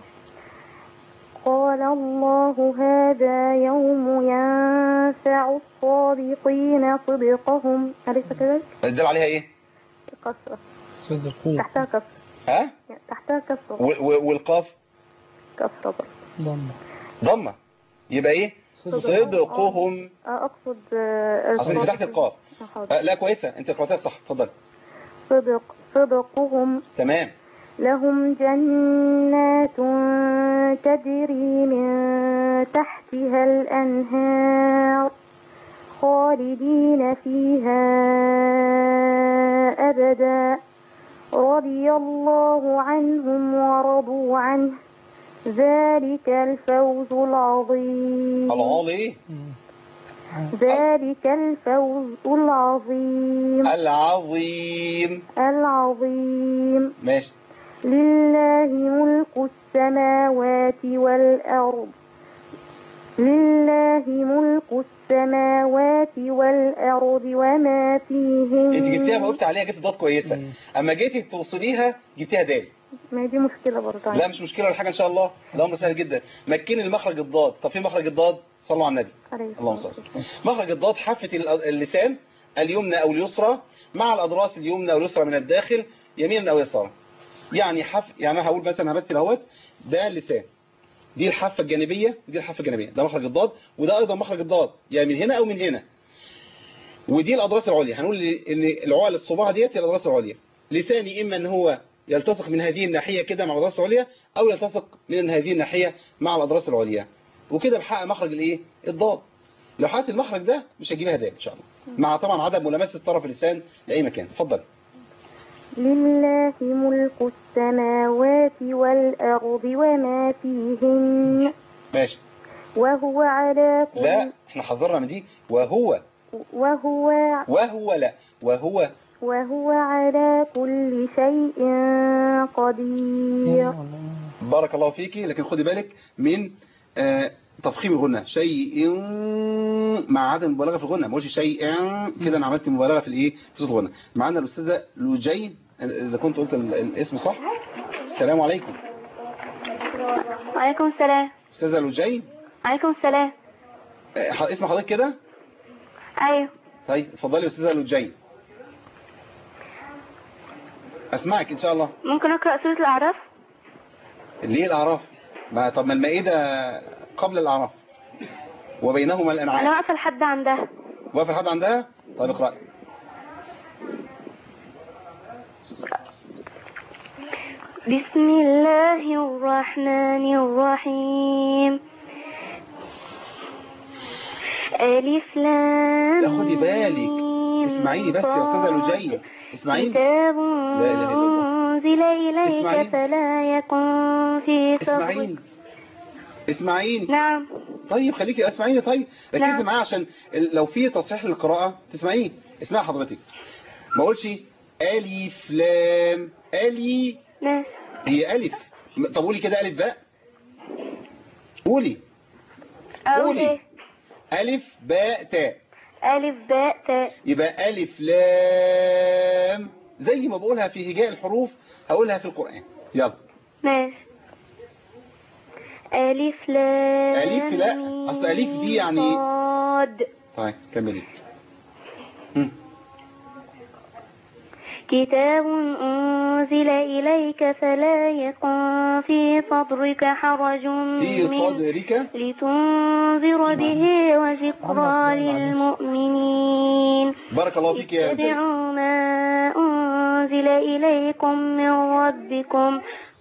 A: قال الله هذا يوم ينفع الصادقين صدقهم أليس كذلك؟
B: الدال عليها ايه
A: كسرة
C: صدقوا
A: تحتها كسرة
B: ها
A: تحتها كسرة
B: و- و- والقاف
A: كسرة برضه
C: ضمة
B: ضمة يبقى ايه
C: صدق.
B: صدقهم
A: آه، أقصد آه،
B: اصل انت تحت القاف
A: آه، حاضر.
B: آه، لا كويسة انت قرأتها صح اتفضل
A: صدق صدقهم
B: تمام
A: لهم جنات تجري من تحتها الأنهار خالدين فيها أبدا رضي الله عنهم ورضوا عنه ذلك الفوز العظيم
B: العالي
C: مم.
A: ذلك الفوز العظيم
B: العظيم
A: العظيم
B: ماشي
A: لله ملك السماوات والأرض لله ملك السماوات والأرض وما فيهن
B: انت جبتيها ما قلت عليها جبت ضاد كويسة
C: مم.
B: اما جيتي توصليها جبتيها دال
F: ما هي دي مشكلة برضه
B: لا مش مشكله ولا حاجه ان شاء الله الامر سهل جدا مكني المخرج الضاد طب في مخرج الضاد صلوا على النبي
F: عليه
B: اللهم
F: الصلاة
B: صل
F: والسلام.
B: مخرج الضاد حافة ال- اللسان اليمنى أو اليسرى مع الأضراس اليمنى واليسرى من الداخل يمينا أو يسارا يعني حف يعني أنا هقول مثلا همثل اهوت ده اللسان دي الحافة الجانبية ودي الحافة الجانبية ده مخرج الضاد وده أيضا مخرج الضاد يعني من هنا أو من هنا ودي الأضراس العليا هنقول إن العوال الصباع ديت هي الأضراس العليا لساني إما إن هو يلتصق من هذه الناحية كده مع الأضراس العليا أو يلتصق من هذه الناحية مع الأضراس العليا وكده بحقق مخرج الإيه الضاد لو حققت المخرج ده مش هتجيبها هدايا ان شاء الله مع طبعا عدم ملامسه طرف اللسان لاي مكان اتفضل
F: لله ملك السماوات والأرض وما فيهن
B: ماشي
F: وهو على كل
B: لا احنا حذرنا من دي وهو
F: وهو
B: وهو لا وهو
F: وهو على كل شيء قدير
B: بارك الله فيكي لكن خدي بالك من آه تفخيم الغنة شيء مع عدم المبالغه في الغنة ما قلتش شيء كده انا عملت مبالغه في الايه في صوت الغنة معانا الاستاذه لوجين اذا كنت قلت ال- الاسم صح السلام عليكم
A: وعليكم السلام
B: استاذه لوجين
A: وعليكم السلام
B: آه، ح- اسم حضرتك كده
A: أيوه
B: طيب اتفضلي يا استاذه لوجين اسمعك ان شاء الله
A: ممكن أقرأ سورة الأعراف
B: ليه الاعراف ما طب ما المائده قبل الاعراف وبينهما
A: أنا
B: الانعام
A: واقفة لحد عندها
B: واقف لحد عندها طيب اقراي
A: بسم الله الرحمن الرحيم ألف لام
B: لا خدي بالك
A: ميم
B: اسمعيني بس يا استاذه
A: صاد.
B: لوجين اسمعيني
A: كتاب
B: لا إله إلا الله.
A: أنزل إليك
B: اسمعيني.
A: فلا يكن في
B: اسمعيني
A: صدرك
B: اسمعيني
A: نعم
B: طيب خليكي اسمعيني طيب ركزي
A: نعم.
B: معايا عشان ال- لو في تصحيح للقراءه تسمعيه اسمعي حضرتك ما اقولش الف لام الي
A: ماشي
B: هي الف م- طب قولي كده الف باء قولي
A: أقول
B: قولي.
A: إيه
B: الف باء تاء
A: ألف باء تاء
B: يبقى ألف لام زي ما بقولها في هجاء الحروف هقولها في القرآن يلا
A: ماشي ألف لام
B: ألف لا،
A: ميم
B: أصل ألف دي يعني-
A: صاد
B: طيب كملي هم.
A: كتاب أنزل إليك فلا يكن في صدرك حرج
B: في
A: منه
B: صدرك
A: لتنذر به وذكرى للمؤمنين
B: بارك الله فيك يا زين.
A: اتبعوا ما أنزل إليكم من ربكم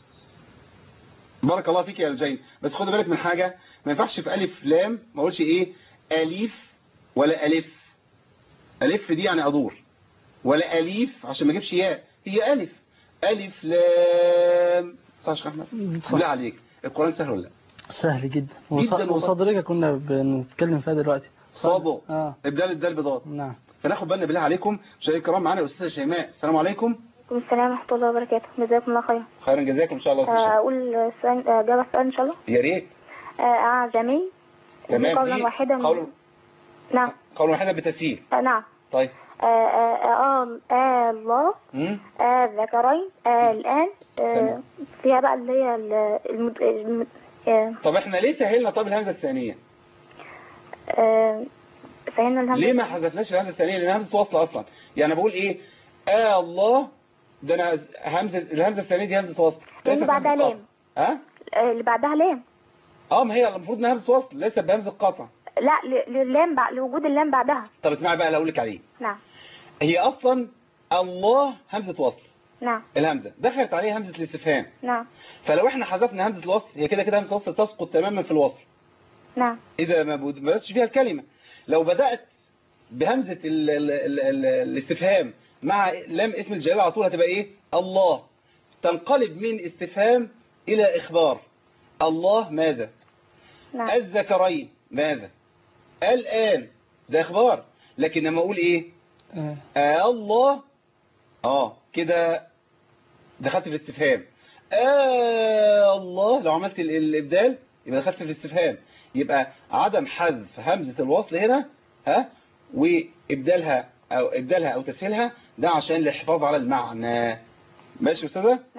B: بارك الله فيك يا الجين بس خد بالك من حاجة ما ينفعش في ألف لام ما اقولش إيه أليف ولا ألف ألف دي يعني أدور ولا أليف عشان ما اجيبش ياء هي ألف ألف لام صح يا شيخ أحمد
C: صح.
B: بالله عليك القرآن سهل ولا لا
C: سهل جدا
B: جداً
C: وص-
B: والله.
C: وصدرك كنا بنتكلم فيها دلوقتي
B: صادق
C: اه
B: ابدال الدال بضاد
C: نعم
B: فناخد بالنا بالله عليكم مشاهدينا الكرام معانا الاستاذه شيماء السلام عليكم
F: وعليكم السلام ورحمة الله وبركاته جزاكم الله خير
B: خيرا جزاكم ان شاء الله يا أستاذ شيماء.
F: أقول السؤال أجاب السؤال إن شاء الله
B: يا ريت
F: آه، أعجمي
B: تمام
F: قولا
B: دي
F: واحدا
B: قول
F: نعم
B: قول واحدا بتسهيل
F: آه، نعم
B: طيب
F: آه، آه، آه، آه، الله
B: امم
F: آه، ذكرين آه، الآن آه،
B: تمام.
F: فيها بقى اللي هي ال- المد... الم- آه،
B: طب احنا ليه سهلنا طب الهمزه الثانيه
F: آه، فهمنا الهمزة
B: ليه ما حذفناش الهمزه الثانيه لان همزه وصل اصلا يعني بقول ايه آه الله ده انا همزه الهمزه الثانيه دي همزه وصل
F: اللي
B: ليست
F: بعدها
B: همزة
F: لام.
B: قطع. ها
F: آه، اللي بعدها لام
B: اه ما هي المفروض انها همزه وصل ليست بهمزه قطع
F: لا ل- للام بعد لوجود اللام بعدها
B: طب اسمعي بقى اللي اقول لك عليه
F: نعم
B: هي اصلا الله همزه وصل
F: نعم
B: الهمزه دخلت عليها همزه الاستفهام
F: نعم
B: فلو احنا حذفنا همزه الوصل هي كده كده همزه الوصل تسقط تماما في الوصل
F: نعم
B: اذا ما بد- ما بداتش فيها الكلمه لو بدات بهمزه ال ال ال ال الاستفهام مع لام اسم الجلاله على طول هتبقى ايه الله تنقلب من استفهام الى اخبار الله ماذا
F: نعم
B: الذكرين ماذا الان ده اخبار لكن لما اقول ايه
C: آه.
B: آه الله اه كده دخلت في الاستفهام آه الله لو عملت ال- الابدال يبقى دخلت في الاستفهام يبقى عدم حذف همزة الوصل هنا ها وابدالها او ابدالها او تسهيلها ده عشان الحفاظ على المعنى ماشي يا استاذه
F: نعم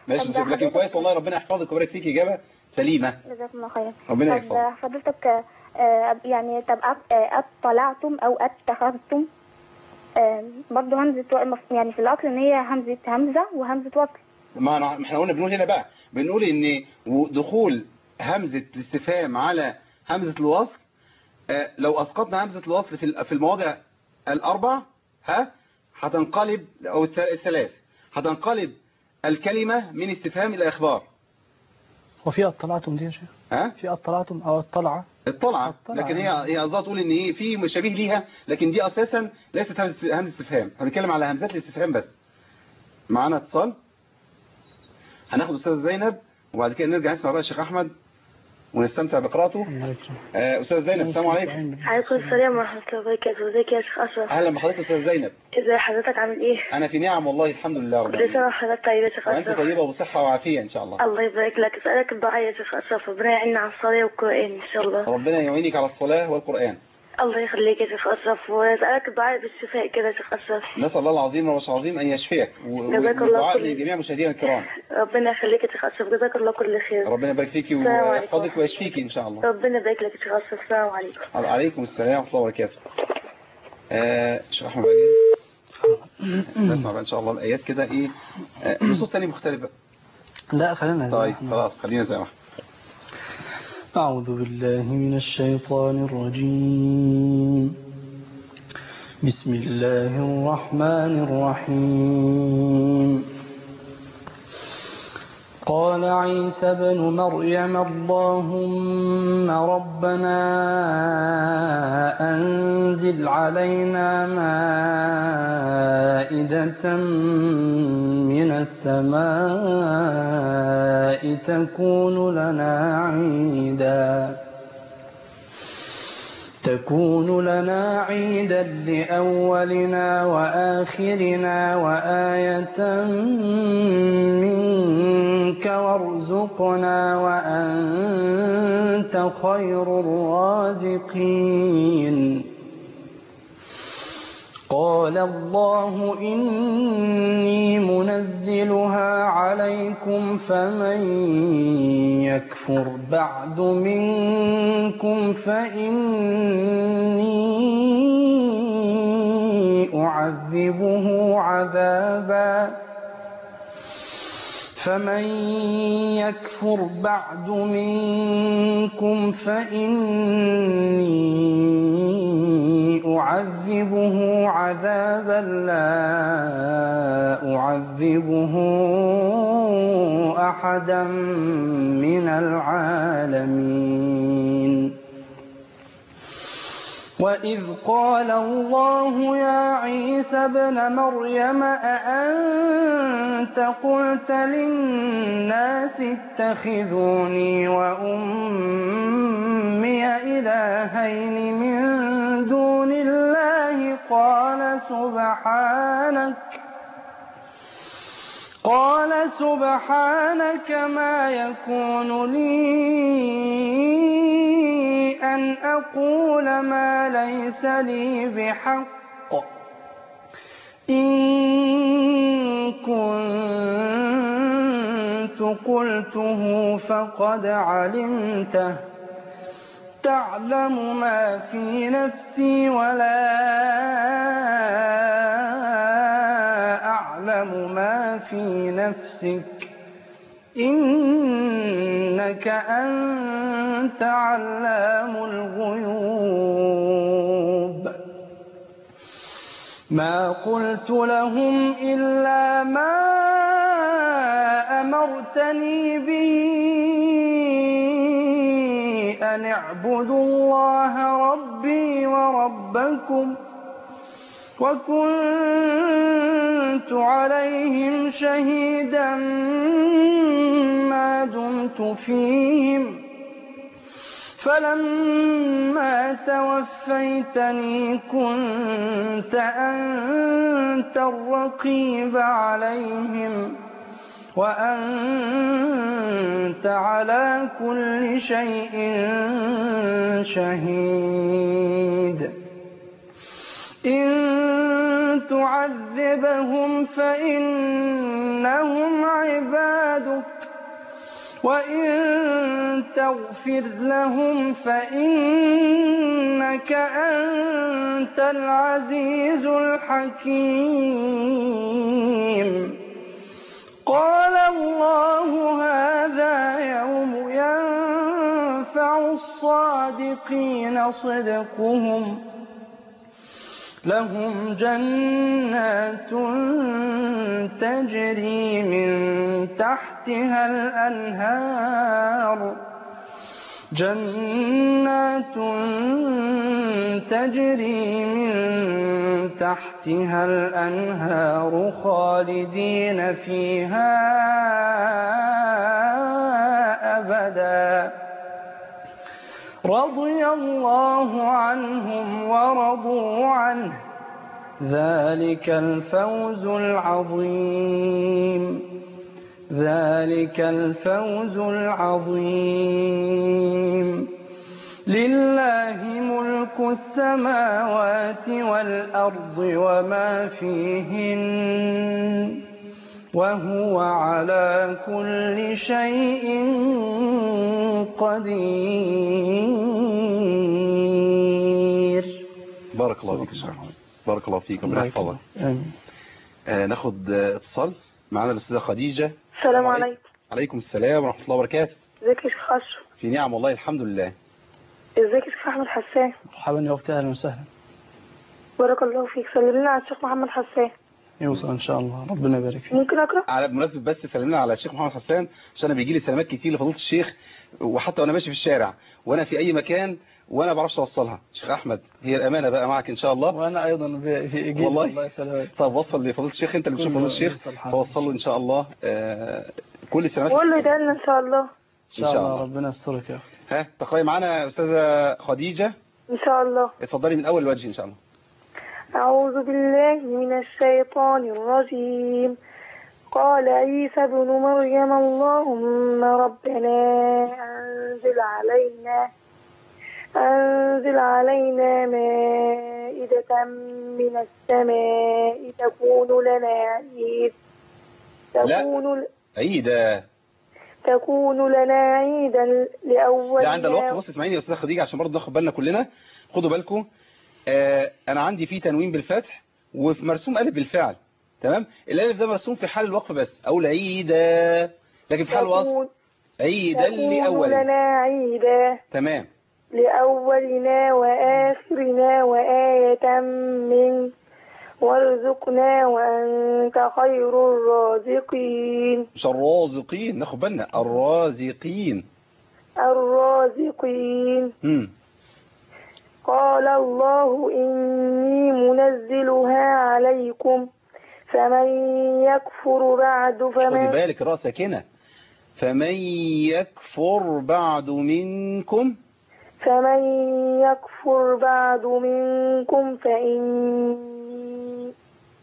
B: ماشي
A: طب
B: سيب لكن
A: حضرتك-
B: كويس والله ربنا يحفظك ويبارك فيك اجابه سليمه
A: جزاكم الله خيرا
B: ربنا
A: طب
B: يحفظك
A: حضرتك آه، يعني طب أط- آه، اطلعتم او اتخذتم آه، برضو همزة و- مف- يعني في الأصل إن هي همزة همزة وهمزة وصل
B: ما أنا- ما احنا قلنا بنقول هنا بقى بنقول ان دخول همزه الاستفهام على همزه الوصل آه، لو اسقطنا همزه الوصل في ال- في المواضع الاربع ها هتنقلب او الث- الثلاث هتنقلب الكلمه من استفهام الى اخبار
C: وفي اطلعتم دي يا شيخ
B: ها
C: في اطلعتم او اطلع
B: الطلعة
C: الطلعة.
B: لكن هي هي قصدها تقول ان ايه في مشابه ليها لكن دي اساسا ليست همزه همزه استفهام احنا بنتكلم على همزات الاستفهام بس معانا اتصال هناخد استاذه زينب وبعد كده نرجع نسمع بقى الشيخ احمد ونستمتع بقراءته
C: الله يكرمك.
B: آه، استاذه زينب السلام عليكم
G: عليكم السلام ورحمة الله وبركاته ازيك يا شيخ أشرف
B: اهلا بحضرتك استاذه زينب
G: ازي حضرتك عامل ايه
B: انا في نعم والله الحمد لله رب
G: كل
B: العالمين
G: سنة وحضرتك طيب يا شيخ
B: وانت
G: أشرف
B: طيبه وبصحه وعافيه ان شاء الله
G: الله يبارك لك اسألك الدعاء يا شيخ أشرف ربنا يعيننا على الصلاة والقرآن إن شاء الله
B: ربنا يعينك على الصلاه والقران
G: الله يخليك يا شيخ أشرف واسألك الدعاء بالشفاء كده يا شيخ أشرف
B: نسال الله العظيم رب العظيم ان يشفيك و-
G: جزاك الله
B: والدعاء
G: كل-
B: لجميع مشاهدينا الكرام
G: ربنا يخليك يا شيخ أشرف جزاك الله كل خير
B: ربنا يبارك فيكي
G: السلام عليكم.
B: ويحفظك ويشفيكي ان شاء الله
G: ربنا يبارك لك يا شيخ أشرف السلام عليكم
B: عليكم السلام ورحمة الله وبركاته آه شيخ أحمد عجيز نسمع بقى إن شاء الله الآيات كده إيه آه بصوت تاني مختلف بقى
C: لا خلينا زي ما
B: طيب
C: احنا.
B: خلاص خلينا زي ما احنا
C: أعوذ بالله من الشيطان الرجيم بسم الله الرحمن الرحيم قال عيسى بن مريم اللهم ربنا أنزل علينا مائدة من السماء تكون لنا عيدا تكون لنا عيدا لأولنا وآخرنا وآية منك وارزقنا وأنت خير الرازقين قال الله إني منزلها عليكم فمن يكفر بعد منكم فإني أعذبه عذابا فمن يكفر بعد منكم فإني أعذبه عذابا لا أعذبه أحدا من العالمين وإذ قال الله يا عيسى ابن مريم أأنت قلت للناس اتخذوني وأمي إلهين من دون الله قال سبحانك قال سبحانك ما يكون لي أن أقول ما ليس لي بحق إن كنت قلته فقد علمته تعلم ما في نفسي ولا أعلم ما في نفسك إنك أنت علام الغيوب ما قلت لهم إلا ما أمرتني به أن اعبدوا الله ربي وربكم وكنت عليهم شهيدا ما دمت فيهم فلما توفيتني كنت أنت الرقيب عليهم وأنت على كل شيء شهيد إن
H: تعذبهم فإنهم عبادك وإن تغفر لهم فإنك أنت العزيز الحكيم قال الله هذا يوم ينفع الصادقين صدقهم لهم جنات تجري من تحتها الأنهار جنات تجري من تحتها الأنهار خالدين فيها أبدا رضي الله عنهم ورضوا عنه ذلك الفوز العظيم ذلك الفوز العظيم لله ملك السماوات والأرض وما فيهن وهو على كل شيء قدير
B: بارك الله فيك يا شيخ أحمد. بارك الله فيك ربنا
C: الله
B: يحفظك
C: يكرمك. آمين.
B: آه ناخد آه، اتصال معانا الاستاذه خديجه
G: السلام عليكم
B: عليكم السلام ورحمه الله وبركاته
G: ازيك يا شيخ اشرف
B: في نعم والله الحمد لله
G: ازيك يا شيخ احمد حسان
C: مرحبا يا أختي أهلا وسهلا
G: بارك الله فيك سلم لنا على الشيخ محمد حسان
C: يوصل إن شاء الله ربنا يبارك فيك
G: ممكن اقرا
B: على بمناسبه بس سلمنا على الشيخ محمد حسان عشان انا بيجي لي سلامات كتير لفضيله الشيخ وحتى وانا ماشي في الشارع وانا في اي مكان وانا ما بعرفش اوصلها شيخ احمد هي الامانه بقى معك ان شاء الله
C: وأنا أيضا في في إجابة
B: والله.
C: الله يسلمك
B: طب وصل لفضيله الشيخ انت اللي بتشوف
C: كله
B: فضيله الشيخ
C: يوصل حاله.
B: فوصل له ان شاء الله آه كل السلامات
G: قول له ده لنا ان شاء الله
C: إن شاء
B: إن شاء
C: الله
B: الله.
C: ربنا يسترك يا أختي
B: ها تقرأي معانا يا استاذه خديجه
G: ان شاء الله
B: اتفضلي من اول الوجه ان شاء الله
G: أعوذ بالله من الشيطان الرجيم قال عيسى ابن مريم اللهم ربنا أنزل علينا أنزل علينا مائدة من السماء تكون لنا عيد تكون ل-
B: عيدة
G: تكون لنا عيدا لأولنا
B: ده عند الوقت بص اسمعيني يا استاذه خديجه عشان برضه ناخد بالنا كلنا خدوا بالكم آه انا عندي فيه تنوين بالفتح ومرسوم الف بالفعل تمام الالف ده مرسوم في حال الوقف بس اقول عيدا لكن في حال الوصف
G: تكون,
B: عيدا
G: تكون
B: لاول
G: لنا عيدا
B: تمام
G: لأولنا وآخرنا وآية منك وارزقنا وأنت خير الرازقين
B: مش الرازقين ناخد بالنا الرازقين
G: الرازقين
B: امم
G: قال الله إني منزلها عليكم فمن يكفر بعد
B: خدي
G: فمن
B: بالك الراء ساكنه فمن يكفر بعد منكم
G: فمن يكفر بعد منكم فإني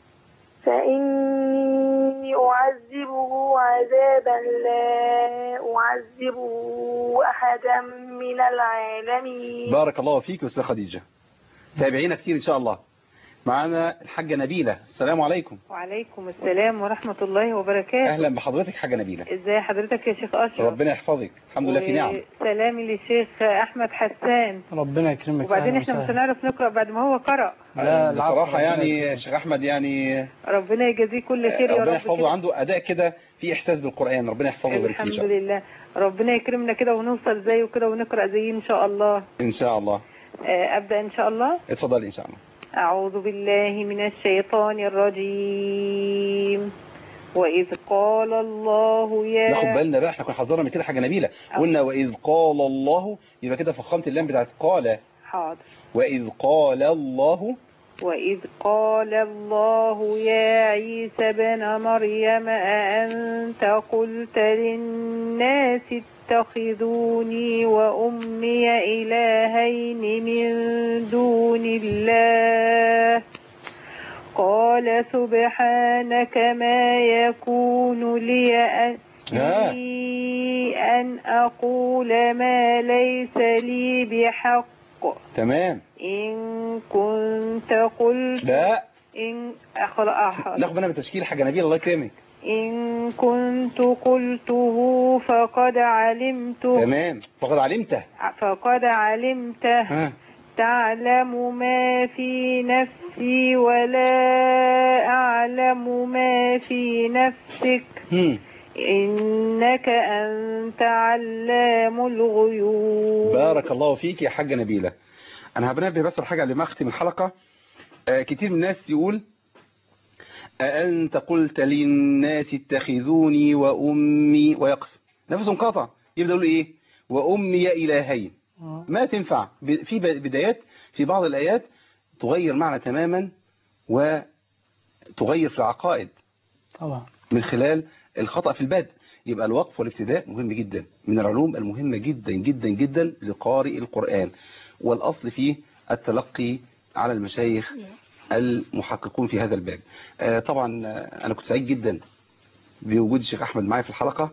G: فإني أعذبه عذابا لا أعذبه أحدا من العالمين
B: بارك الله فيك يا استاذه خديجه تابعينا كتير ان شاء الله معانا الحاجه نبيله السلام عليكم
I: وعليكم السلام ورحمة الله وبركاته
B: اهلا بحضرتك حاجه نبيله
I: ازاي حضرتك يا شيخ أشرف
B: ربنا يحفظك الحمد لله في نعم
I: سلامي للشيخ أحمد حسان
C: ربنا يكرمك
I: وبعدين
C: أهلا
I: احنا مش
C: وسهلا.
I: هنعرف نقرأ بعد ما هو قرأ
C: لا العفو،
B: بصراحه
C: ربنا
B: يعني
C: يكرمك.
B: الشيخ احمد يعني
I: ربنا يجازيه كل خير يا
B: ربنا
I: رب
B: يحفظه
I: كده.
B: عنده اداء كده في احساس بالقران ربنا يحفظه ويبارك فيه إن
I: الحمد
B: شاء الله.
I: لله ربنا يكرمنا كده ونوصل زيه كده ونقرأ زيه إن شاء الله
B: ان شاء الله
I: آه، أبدأ إن شاء الله
B: اتفضلي ان شاء الله
I: أعوذ بالله من الشيطان الرجيم وإذ قال الله يا
B: ناخد بالنا بقى احنا كنا حذرنا من كده حاجه نبيله قلنا واذ قال الله يبقى كده فخمت اللام بتاعت قال
I: حاضر
B: واذ قال الله
I: وإذ قال الله يا عيسى ابن مريم أأنت قلت للناس اتخذوني وأمي إلهين من دون الله قال سبحانك ما يكون لي أن
B: ها.
I: لي أن أقول ما ليس لي بحق
B: تمام
I: إن كنت قلت
B: لا
I: إن خلاص
B: ناخد منها بالتشكيل حاجة نبيل الله يكرمك
I: إن كنت قلته فقد علمته
B: تمام فقد علمته
I: فقد علمته
B: ها
I: تعلم ما في نفسي ولا أعلم ما في نفسك
B: هم.
I: إنك أنت علام الغيوب
B: بارك الله فيك يا حاجة نبيلة أنا هبنبه بس الحاجة اللي ما أختم الحلقة آه كتير من الناس يقول أأنت قلت للناس اتخذوني وأمي ويقف نفسه انقطع يبدأ يقول إيه وأمي إلهين
C: آه.
B: ما تنفع ب- في ب- بدايات في بعض الآيات تغير معنى تماما وتغير في العقائد
C: طبعا
B: من خلال الخطأ في البدء يبقى الوقف والابتداء مهم جدا من العلوم المهمة جدا جدا جدا لقارئ القرآن والأصل فيه التلقي على المشايخ المحققون في هذا الباب آه، طبعا آه، أنا كنت سعيد جدا بوجود الشيخ أحمد معايا في الحلقة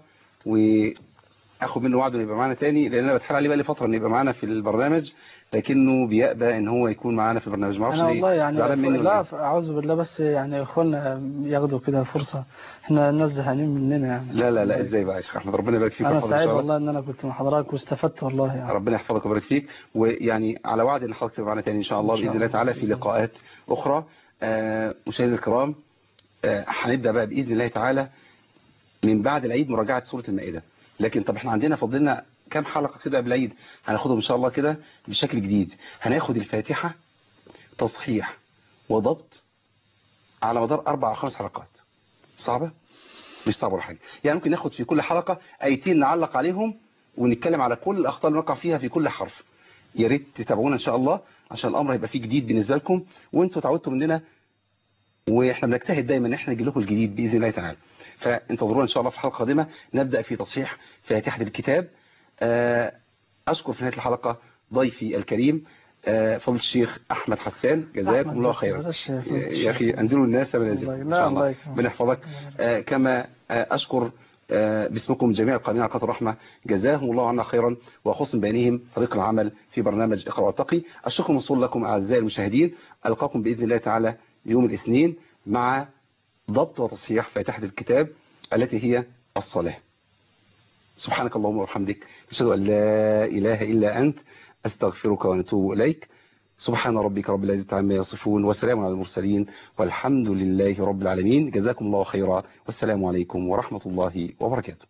B: وأخذ منه وعده إنه يبقى معانا تاني لأن أنا بتحال عليه بقى لي فترة إنه يبقى معانا في البرنامج لكنه بيأبى إن هو يكون معانا في البرنامج معرفش
C: انا
B: ليه
C: والله يعني
B: زعلان مني ولا
C: لا
B: إيه؟
C: اعوذ بالله بس يعني اخوانا ياخدوا كده فرصه احنا الناس زهقانين مننا يعني
B: لا لا لا ازاي بقى يا شيخ احمد ربنا يبارك فيك
C: انا
B: ويحفظك ان
C: سعيد
B: شاء الله
C: والله ان انا كنت مع حضرتك واستفدت والله يعني
B: ربنا يحفظك ويبارك فيك ويعني على وعد ان حضرتك تبقى معانا تاني ان شاء الله
C: إن شاء
B: باذن الله
C: الله.
B: تعالى في لقاءات اخرى آه، مشاهدينا الكرام آه، هنبدا بقى باذن الله تعالى من بعد العيد مراجعه سوره المائده لكن طب احنا عندنا فاضلنا كام حلقه كده قبل العيد هناخدهم ان شاء الله كده بشكل جديد هناخد الفاتحه تصحيح وضبط على مدار اربع او خمس حلقات صعبه مش صعبه ولا حاجه يعني ممكن ناخد في كل حلقه ايتين نعلق عليهم ونتكلم على كل الاخطاء اللي نقع فيها في كل حرف يا ريت تتابعونا ان شاء الله عشان الامر هيبقى فيه جديد بالنسبه لكم وانتوا اتعودتوا مننا واحنا بنجتهد دايما ان احنا نجيب لكم الجديد باذن الله تعالى فانتظرونا ان شاء الله في الحلقه القادمه نبدا في تصحيح فاتحه الكتاب آه، اشكر في نهايه الحلقه ضيفي الكريم آه، فضيله الشيخ احمد حسان جزاكم
C: أحمد
B: الله
C: بس
B: خيرا
C: بلاش فضيلة
B: يا
C: الشيخ.
B: اخي انزلوا الناس منازل
C: الله-
B: ان
C: لا،
B: شاء
C: الله
B: الله
C: يكرمك.
B: ربنا يحفظك آه، كما آه، اشكر آه، باسمكم جميع القائمين على قناه الرحمه جزاهم الله عنا خيرا وخص من بينهم طريق العمل في برنامج اقرا واتقي الشكر موصول لكم اعزائي المشاهدين القاكم باذن الله تعالى يوم الاثنين مع ضبط وتصحيح فاتحه الكتاب التي هي الصلاه سبحانك اللهم وبحمدك نشهد ان لا اله الا انت استغفرك ونتوب اليك سبحان ربك رب العزة عما يصفون وسلام على المرسلين والحمد لله رب العالمين جزاكم الله خيرا والسلام عليكم ورحمة الله وبركاته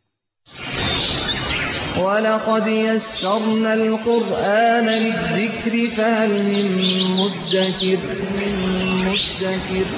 H: ولقد يسرنا القرآن للذكر فهل من مدكر من مدكر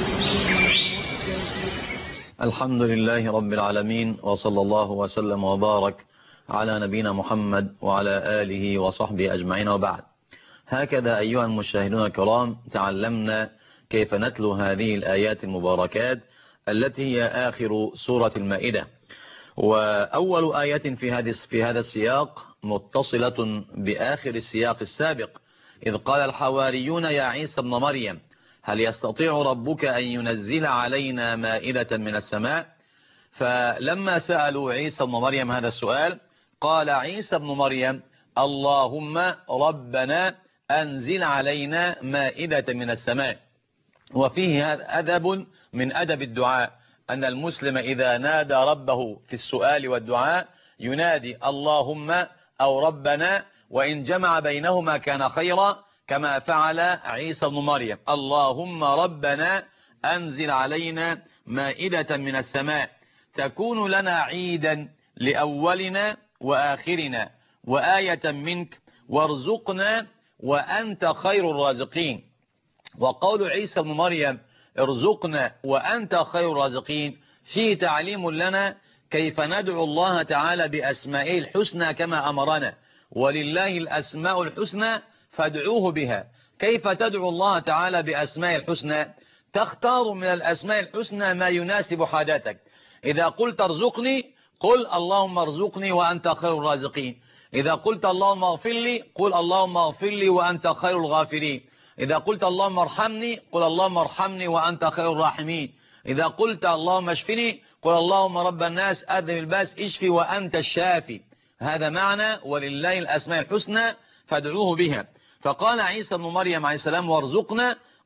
J: الحمد لله رب العالمين وصلى الله وسلم وبارك على نبينا محمد وعلى آله وصحبه أجمعين وبعد هكذا أيها المشاهدون الكرام تعلمنا كيف نتلو هذه الآيات المباركات التي هي آخر سورة المائدة وأول آية في هذه في هذا السياق متصلة بآخر السياق السابق إذ قال الحواريون يا عيسى ابن مريم هل يستطيع ربك أن ينزل علينا مائدة من السماء فلما سألوا عيسى ابن مريم هذا السؤال قال عيسى ابن مريم اللهم ربنا أنزل علينا مائدة من السماء وفيه هذا أدب من أدب الدعاء أن المسلم إذا نادى ربه في السؤال والدعاء ينادي اللهم أو ربنا وإن جمع بينهما كان خيرا كما فعل عيسى بن مريم اللهم ربنا أنزل علينا مائدة من السماء تكون لنا عيدا لأولنا وآخرنا وآية منك وارزقنا وأنت خير الرازقين وقول عيسى بن مريم ارزقنا وأنت خير الرازقين فيه تعليم لنا كيف ندعو الله تعالى بأسمائه الحسنى كما أمرنا ولله الأسماء الحسنى فادعوه بها كيف تدعو الله تعالى بأسماء الحسنى تختار من الأسماء الحسنى ما يناسب حاجتك إذا قلت ارزقني قل اللهم ارزقني وأنت خير الرازقين إذا قلت اللهم اغفر لي قل اللهم اغفر لي وأنت خير الغافرين إذا قلت اللهم ارحمني قل اللهم ارحمني وأنت خير الراحمين إذا قلت اللهم اشفني قل اللهم رب الناس أذهب الباس اشفي وأنت الشافي هذا معنى ولله الأسماء الحسنى فادعوه بها فقال عيسى بن مريم عليه السلام وارزقنا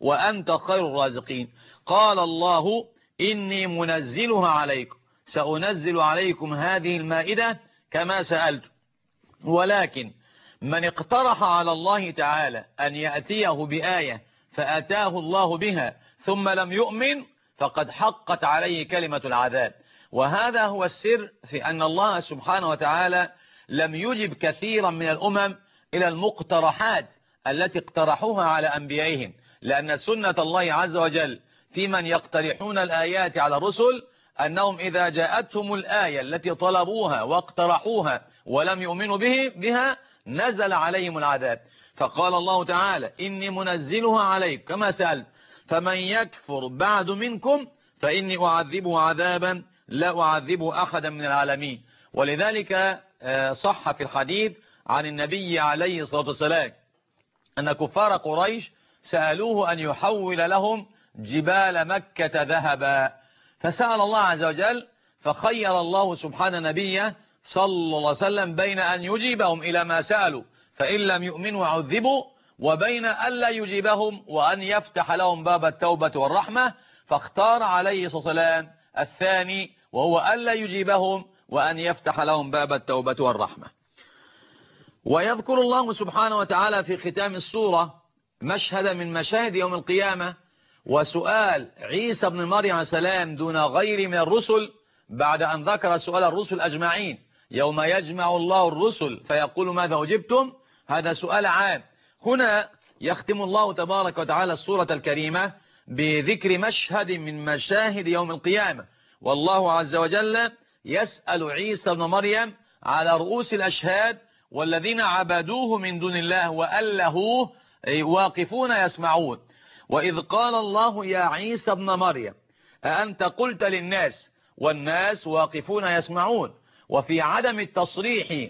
J: وأنت خير الرازقين قال الله إني منزلها عليكم سأنزل عليكم هذه المائدة كما سألت ولكن من اقترح على الله تعالى أن يأتيه بآية فأتاه الله بها ثم لم يؤمن فقد حقت عليه كلمة العذاب وهذا هو السر في أن الله سبحانه وتعالى لم يجب كثيرا من الأمم إلى المقترحات التي اقترحوها على أنبيائهم لأن سنة الله عز وجل في من يقترحون الآيات على الرسل أنهم إذا جاءتهم الآية التي طلبوها واقترحوها ولم يؤمنوا به بها نزل عليهم العذاب فقال الله تعالى إني منزلها عليك كما سأل فمن يكفر بعد منكم فإني أعذبه عذابا لا أعذبه أحدا من العالمين ولذلك صح في الحديث عن النبي عليه الصلاة والسلام أن كفار قريش سألوه أن يحول لهم جبال مكة ذهبا فسأل الله عز وجل فخير الله سبحانه نبيه صلى الله عليه وسلم بين أن يجيبهم إلى ما سألوا فإن لم يؤمنوا عذبوا وبين ألا يجيبهم وأن يفتح لهم باب التوبة والرحمة فاختار عليه الصلاة والسلام الثاني وهو ألا يجيبهم وأن يفتح لهم باب التوبة والرحمة ويذكر الله سبحانه وتعالى في ختام السورة مشهد من مشاهد يوم القيامة وسؤال عيسى بن مريم عليه السلام دون غير من الرسل بعد أن ذكر سؤال الرسل أجمعين يوم يجمع الله الرسل فيقول ماذا أجبتم هذا سؤال عام هنا يختم الله تبارك وتعالى السورة الكريمة بذكر مشهد من مشاهد يوم القيامة والله عز وجل يسأل عيسى بن مريم على رؤوس الأشهاد والذين عبدوه من دون الله وألهوه واقفون يسمعون وإذ قال الله يا عيسى ابن مريم أأنت قلت للناس والناس واقفون يسمعون وفي عدم التصريح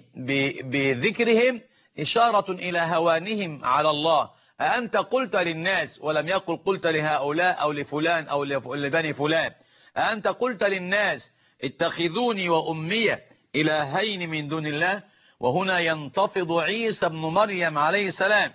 J: بذكرهم إشارة إلى هوانهم على الله أأنت قلت للناس ولم يقل قلت لهؤلاء أو لفلان أو لبني فلان أأنت قلت للناس اتخذوني وأمي إلهين من دون الله وهنا ينتفض عيسى بن مريم عليه السلام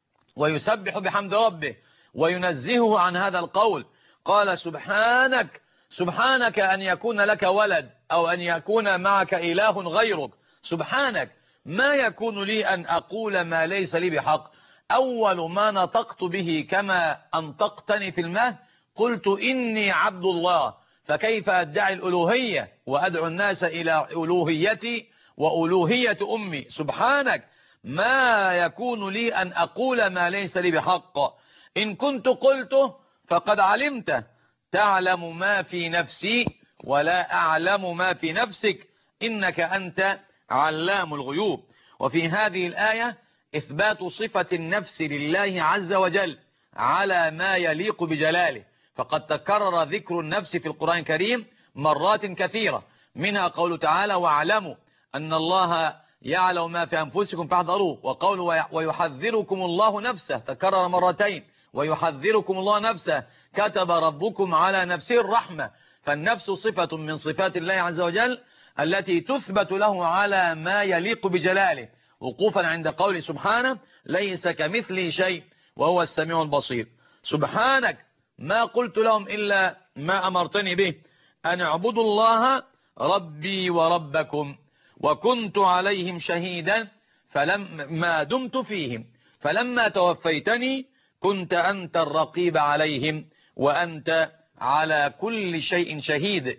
J: ويسبح بحمد ربه وينزهه عن هذا القول قال سبحانك سبحانك أن يكون لك ولد أو أن يكون معك إله غيرك سبحانك ما يكون لي أن أقول ما ليس لي بحق أول ما نطقت به كما أنطقتني في المهد قلت إني عبد الله فكيف أدعي الألوهية وأدعو الناس إلى ألوهيتي وألوهية أمي سبحانك ما يكون لي أن أقول ما ليس لي بحق إن كنت قلته فقد علمته تعلم ما في نفسي ولا أعلم ما في نفسك إنك أنت علام الغيوب وفي هذه الآية إثبات صفة النفس لله عز وجل على ما يليق بجلاله فقد تكرر ذكر النفس في القرآن الكريم مرات كثيرة منها قول تعالى واعلموا أن الله يعلم ما في أنفسكم فاحذروه وقول ويحذركم الله نفسه تكرر مرتين ويحذركم الله نفسه كتب ربكم على نفسه الرحمة فالنفس صفة من صفات الله عز وجل التي تثبت له على ما يليق بجلاله وقوفا عند قول سبحانه ليس كمثلي شيء وهو السميع البصير سبحانك ما قلت لهم إلا ما أمرتني به أن اعبدوا الله ربي وربكم وكنت عليهم شهيدا فلما دمت فيهم فلما توفيتني كنت أنت الرقيب عليهم وأنت على كل شيء شهيد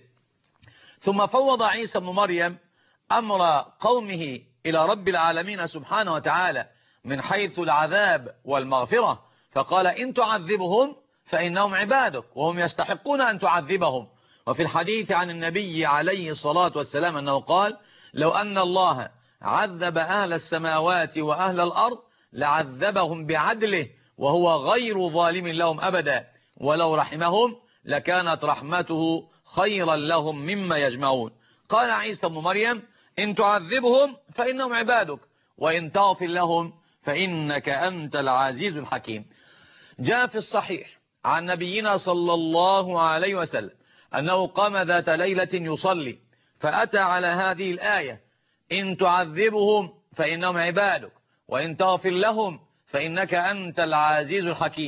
J: ثم فوض عيسى بن مريم أمر قومه إلى رب العالمين سبحانه وتعالى من حيث العذاب والمغفرة فقال إن تعذبهم فإنهم عبادك وهم يستحقون أن تعذبهم وفي الحديث عن النبي عليه الصلاة والسلام أنه قال لو أن الله عذب أهل السماوات وأهل الأرض لعذبهم بعدله وهو غير ظالم لهم أبدا ولو رحمهم لكانت رحمته خيرا لهم مما يجمعون قال عيسى بن مريم إن تعذبهم فإنهم عبادك وإن تغفر لهم فإنك أنت العزيز الحكيم جاء في الصحيح عن نبينا صلى الله عليه وسلم أنه قام ذات ليلة يصلي فأتى على هذه الآية إن تعذبهم فإنهم عبادك وإن تغفر لهم فإنك أنت العزيز الحكيم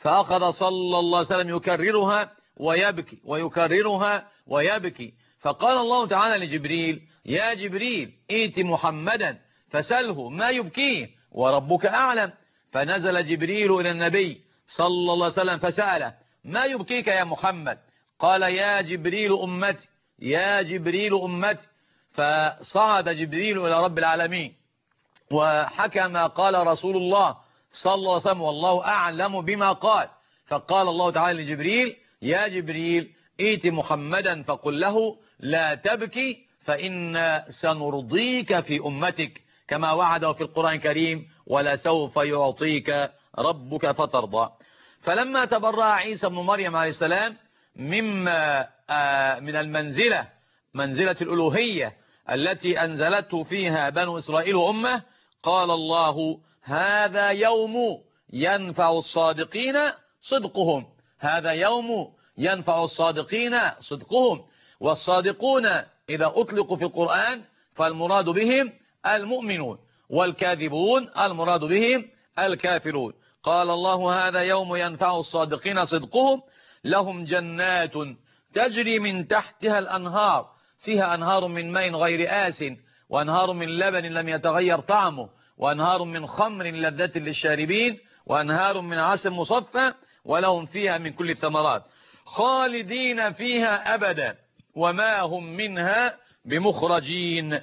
J: فأخذ صلى الله عليه وسلم يكررها ويبكي ويكررها ويبكي فقال الله تعالى لجبريل يا جبريل ائت محمدا فسله ما يبكيه وربك أعلم فنزل جبريل إلى النبي صلى الله عليه وسلم فسأله ما يبكيك يا محمد قال يا جبريل أمتي يا جبريل أمتي فصعد جبريل إلى رب العالمين وحكى ما قال رسول الله صلى الله عليه وسلم والله أعلم بما قال فقال الله تعالى لجبريل يا جبريل ائت محمدا فقل له لا تبكي فإن سنرضيك في أمتك كما وعده في القرآن الكريم ولسوف يعطيك ربك فترضى فلما تبرأ عيسى بن مريم عليه السلام مما من المنزلة منزلة الألوهية التي أنزلته فيها بنو إسرائيل أمة قال الله هذا يوم ينفع الصادقين صدقهم هذا يوم ينفع الصادقين صدقهم والصادقون إذا أطلقوا في القرآن فالمراد بهم المؤمنون والكاذبون المراد بهم الكافرون قال الله هذا يوم ينفع الصادقين صدقهم لهم جنات تجري من تحتها الأنهار فيها أنهار من ماء غير آس وأنهار من لبن لم يتغير طعمه وأنهار من خمر لذة للشاربين وأنهار من عسل مصفى ولهم فيها من كل الثمرات خالدين فيها أبدا وما هم منها بمخرجين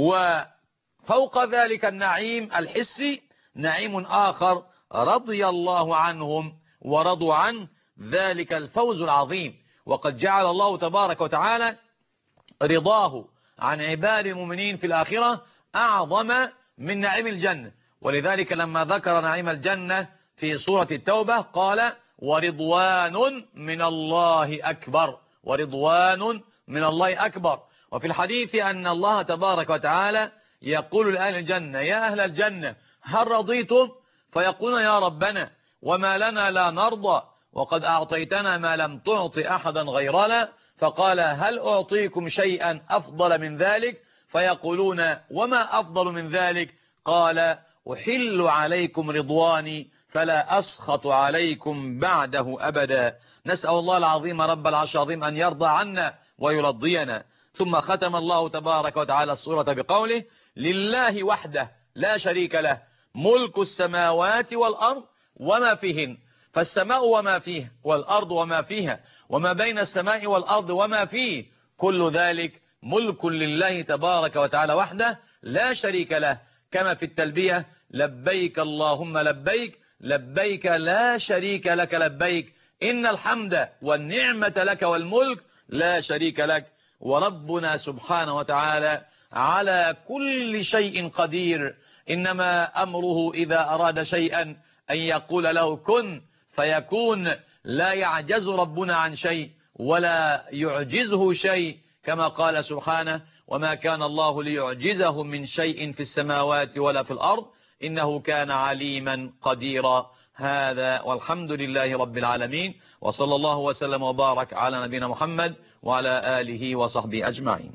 J: وفوق ذلك النعيم الحسي نعيم آخر رضي الله عنهم ورضوا عنه ذلك الفوز العظيم وقد جعل الله تبارك وتعالى رضاه عن عباد المؤمنين في الآخرة أعظم من نعيم الجنة ولذلك لما ذكر نعيم الجنة في سورة التوبة قال ورضوان من الله أكبر ورضوان من الله أكبر وفي الحديث أن الله تبارك وتعالى يقول لأهل الجنة يا أهل الجنة هل رضيتم فيقولون يا ربنا وما لنا لا نرضى وقد أعطيتنا ما لم تعط أحدا غيرنا فقال هل أعطيكم شيئا أفضل من ذلك فيقولون وما أفضل من ذلك قال أحل عليكم رضواني فلا أسخط عليكم بعده أبدا نسأل الله العظيم رب العرش العظيم أن يرضى عنا ويرضينا ثم ختم الله تبارك وتعالى السورة بقوله لله وحده لا شريك له ملك السماوات والأرض وما فيهن فالسماء وما فيه والأرض وما فيها وما بين السماء والأرض وما فيه كل ذلك ملك لله تبارك وتعالى وحده لا شريك له كما في التلبية لبيك اللهم لبيك لبيك لا شريك لك لبيك إن الحمد والنعمة لك والملك لا شريك لك وربنا سبحانه وتعالى على كل شيء قدير إنما أمره إذا أراد شيئا أن يقول له كن فيكون لا يعجز ربنا عن شيء ولا يعجزه شيء كما قال سبحانه وما كان الله ليعجزه من شيء في السماوات ولا في الأرض إنه كان عليما قديرا هذا والحمد لله رب العالمين وصلى الله وسلم وبارك على نبينا محمد وعلى آله وصحبه أجمعين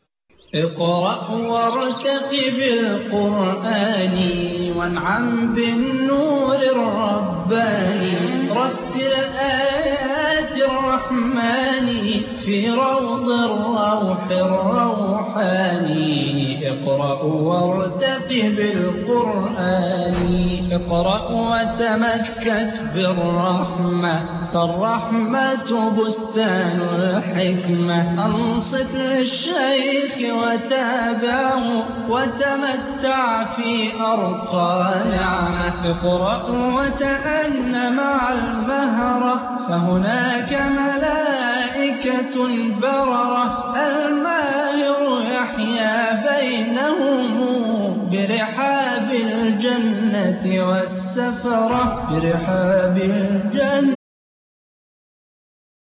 H: اقرأ وارتقب القرآن وانعم بالنور الرباني رتل آيات الرحمن في روض الروح الروحاني اقرأ وارتقب القرآن اقرأ وتمسك بالرحمة فالرحمة بستان الحكمة أنصت للشيخ وتابعه وتمتع في أرقى نعمة اقرأ وتأن مع المهرة فهناك ملائكة بررة الماهر يحيا بينهم برحاب الجنة والسفرة برحاب الجنة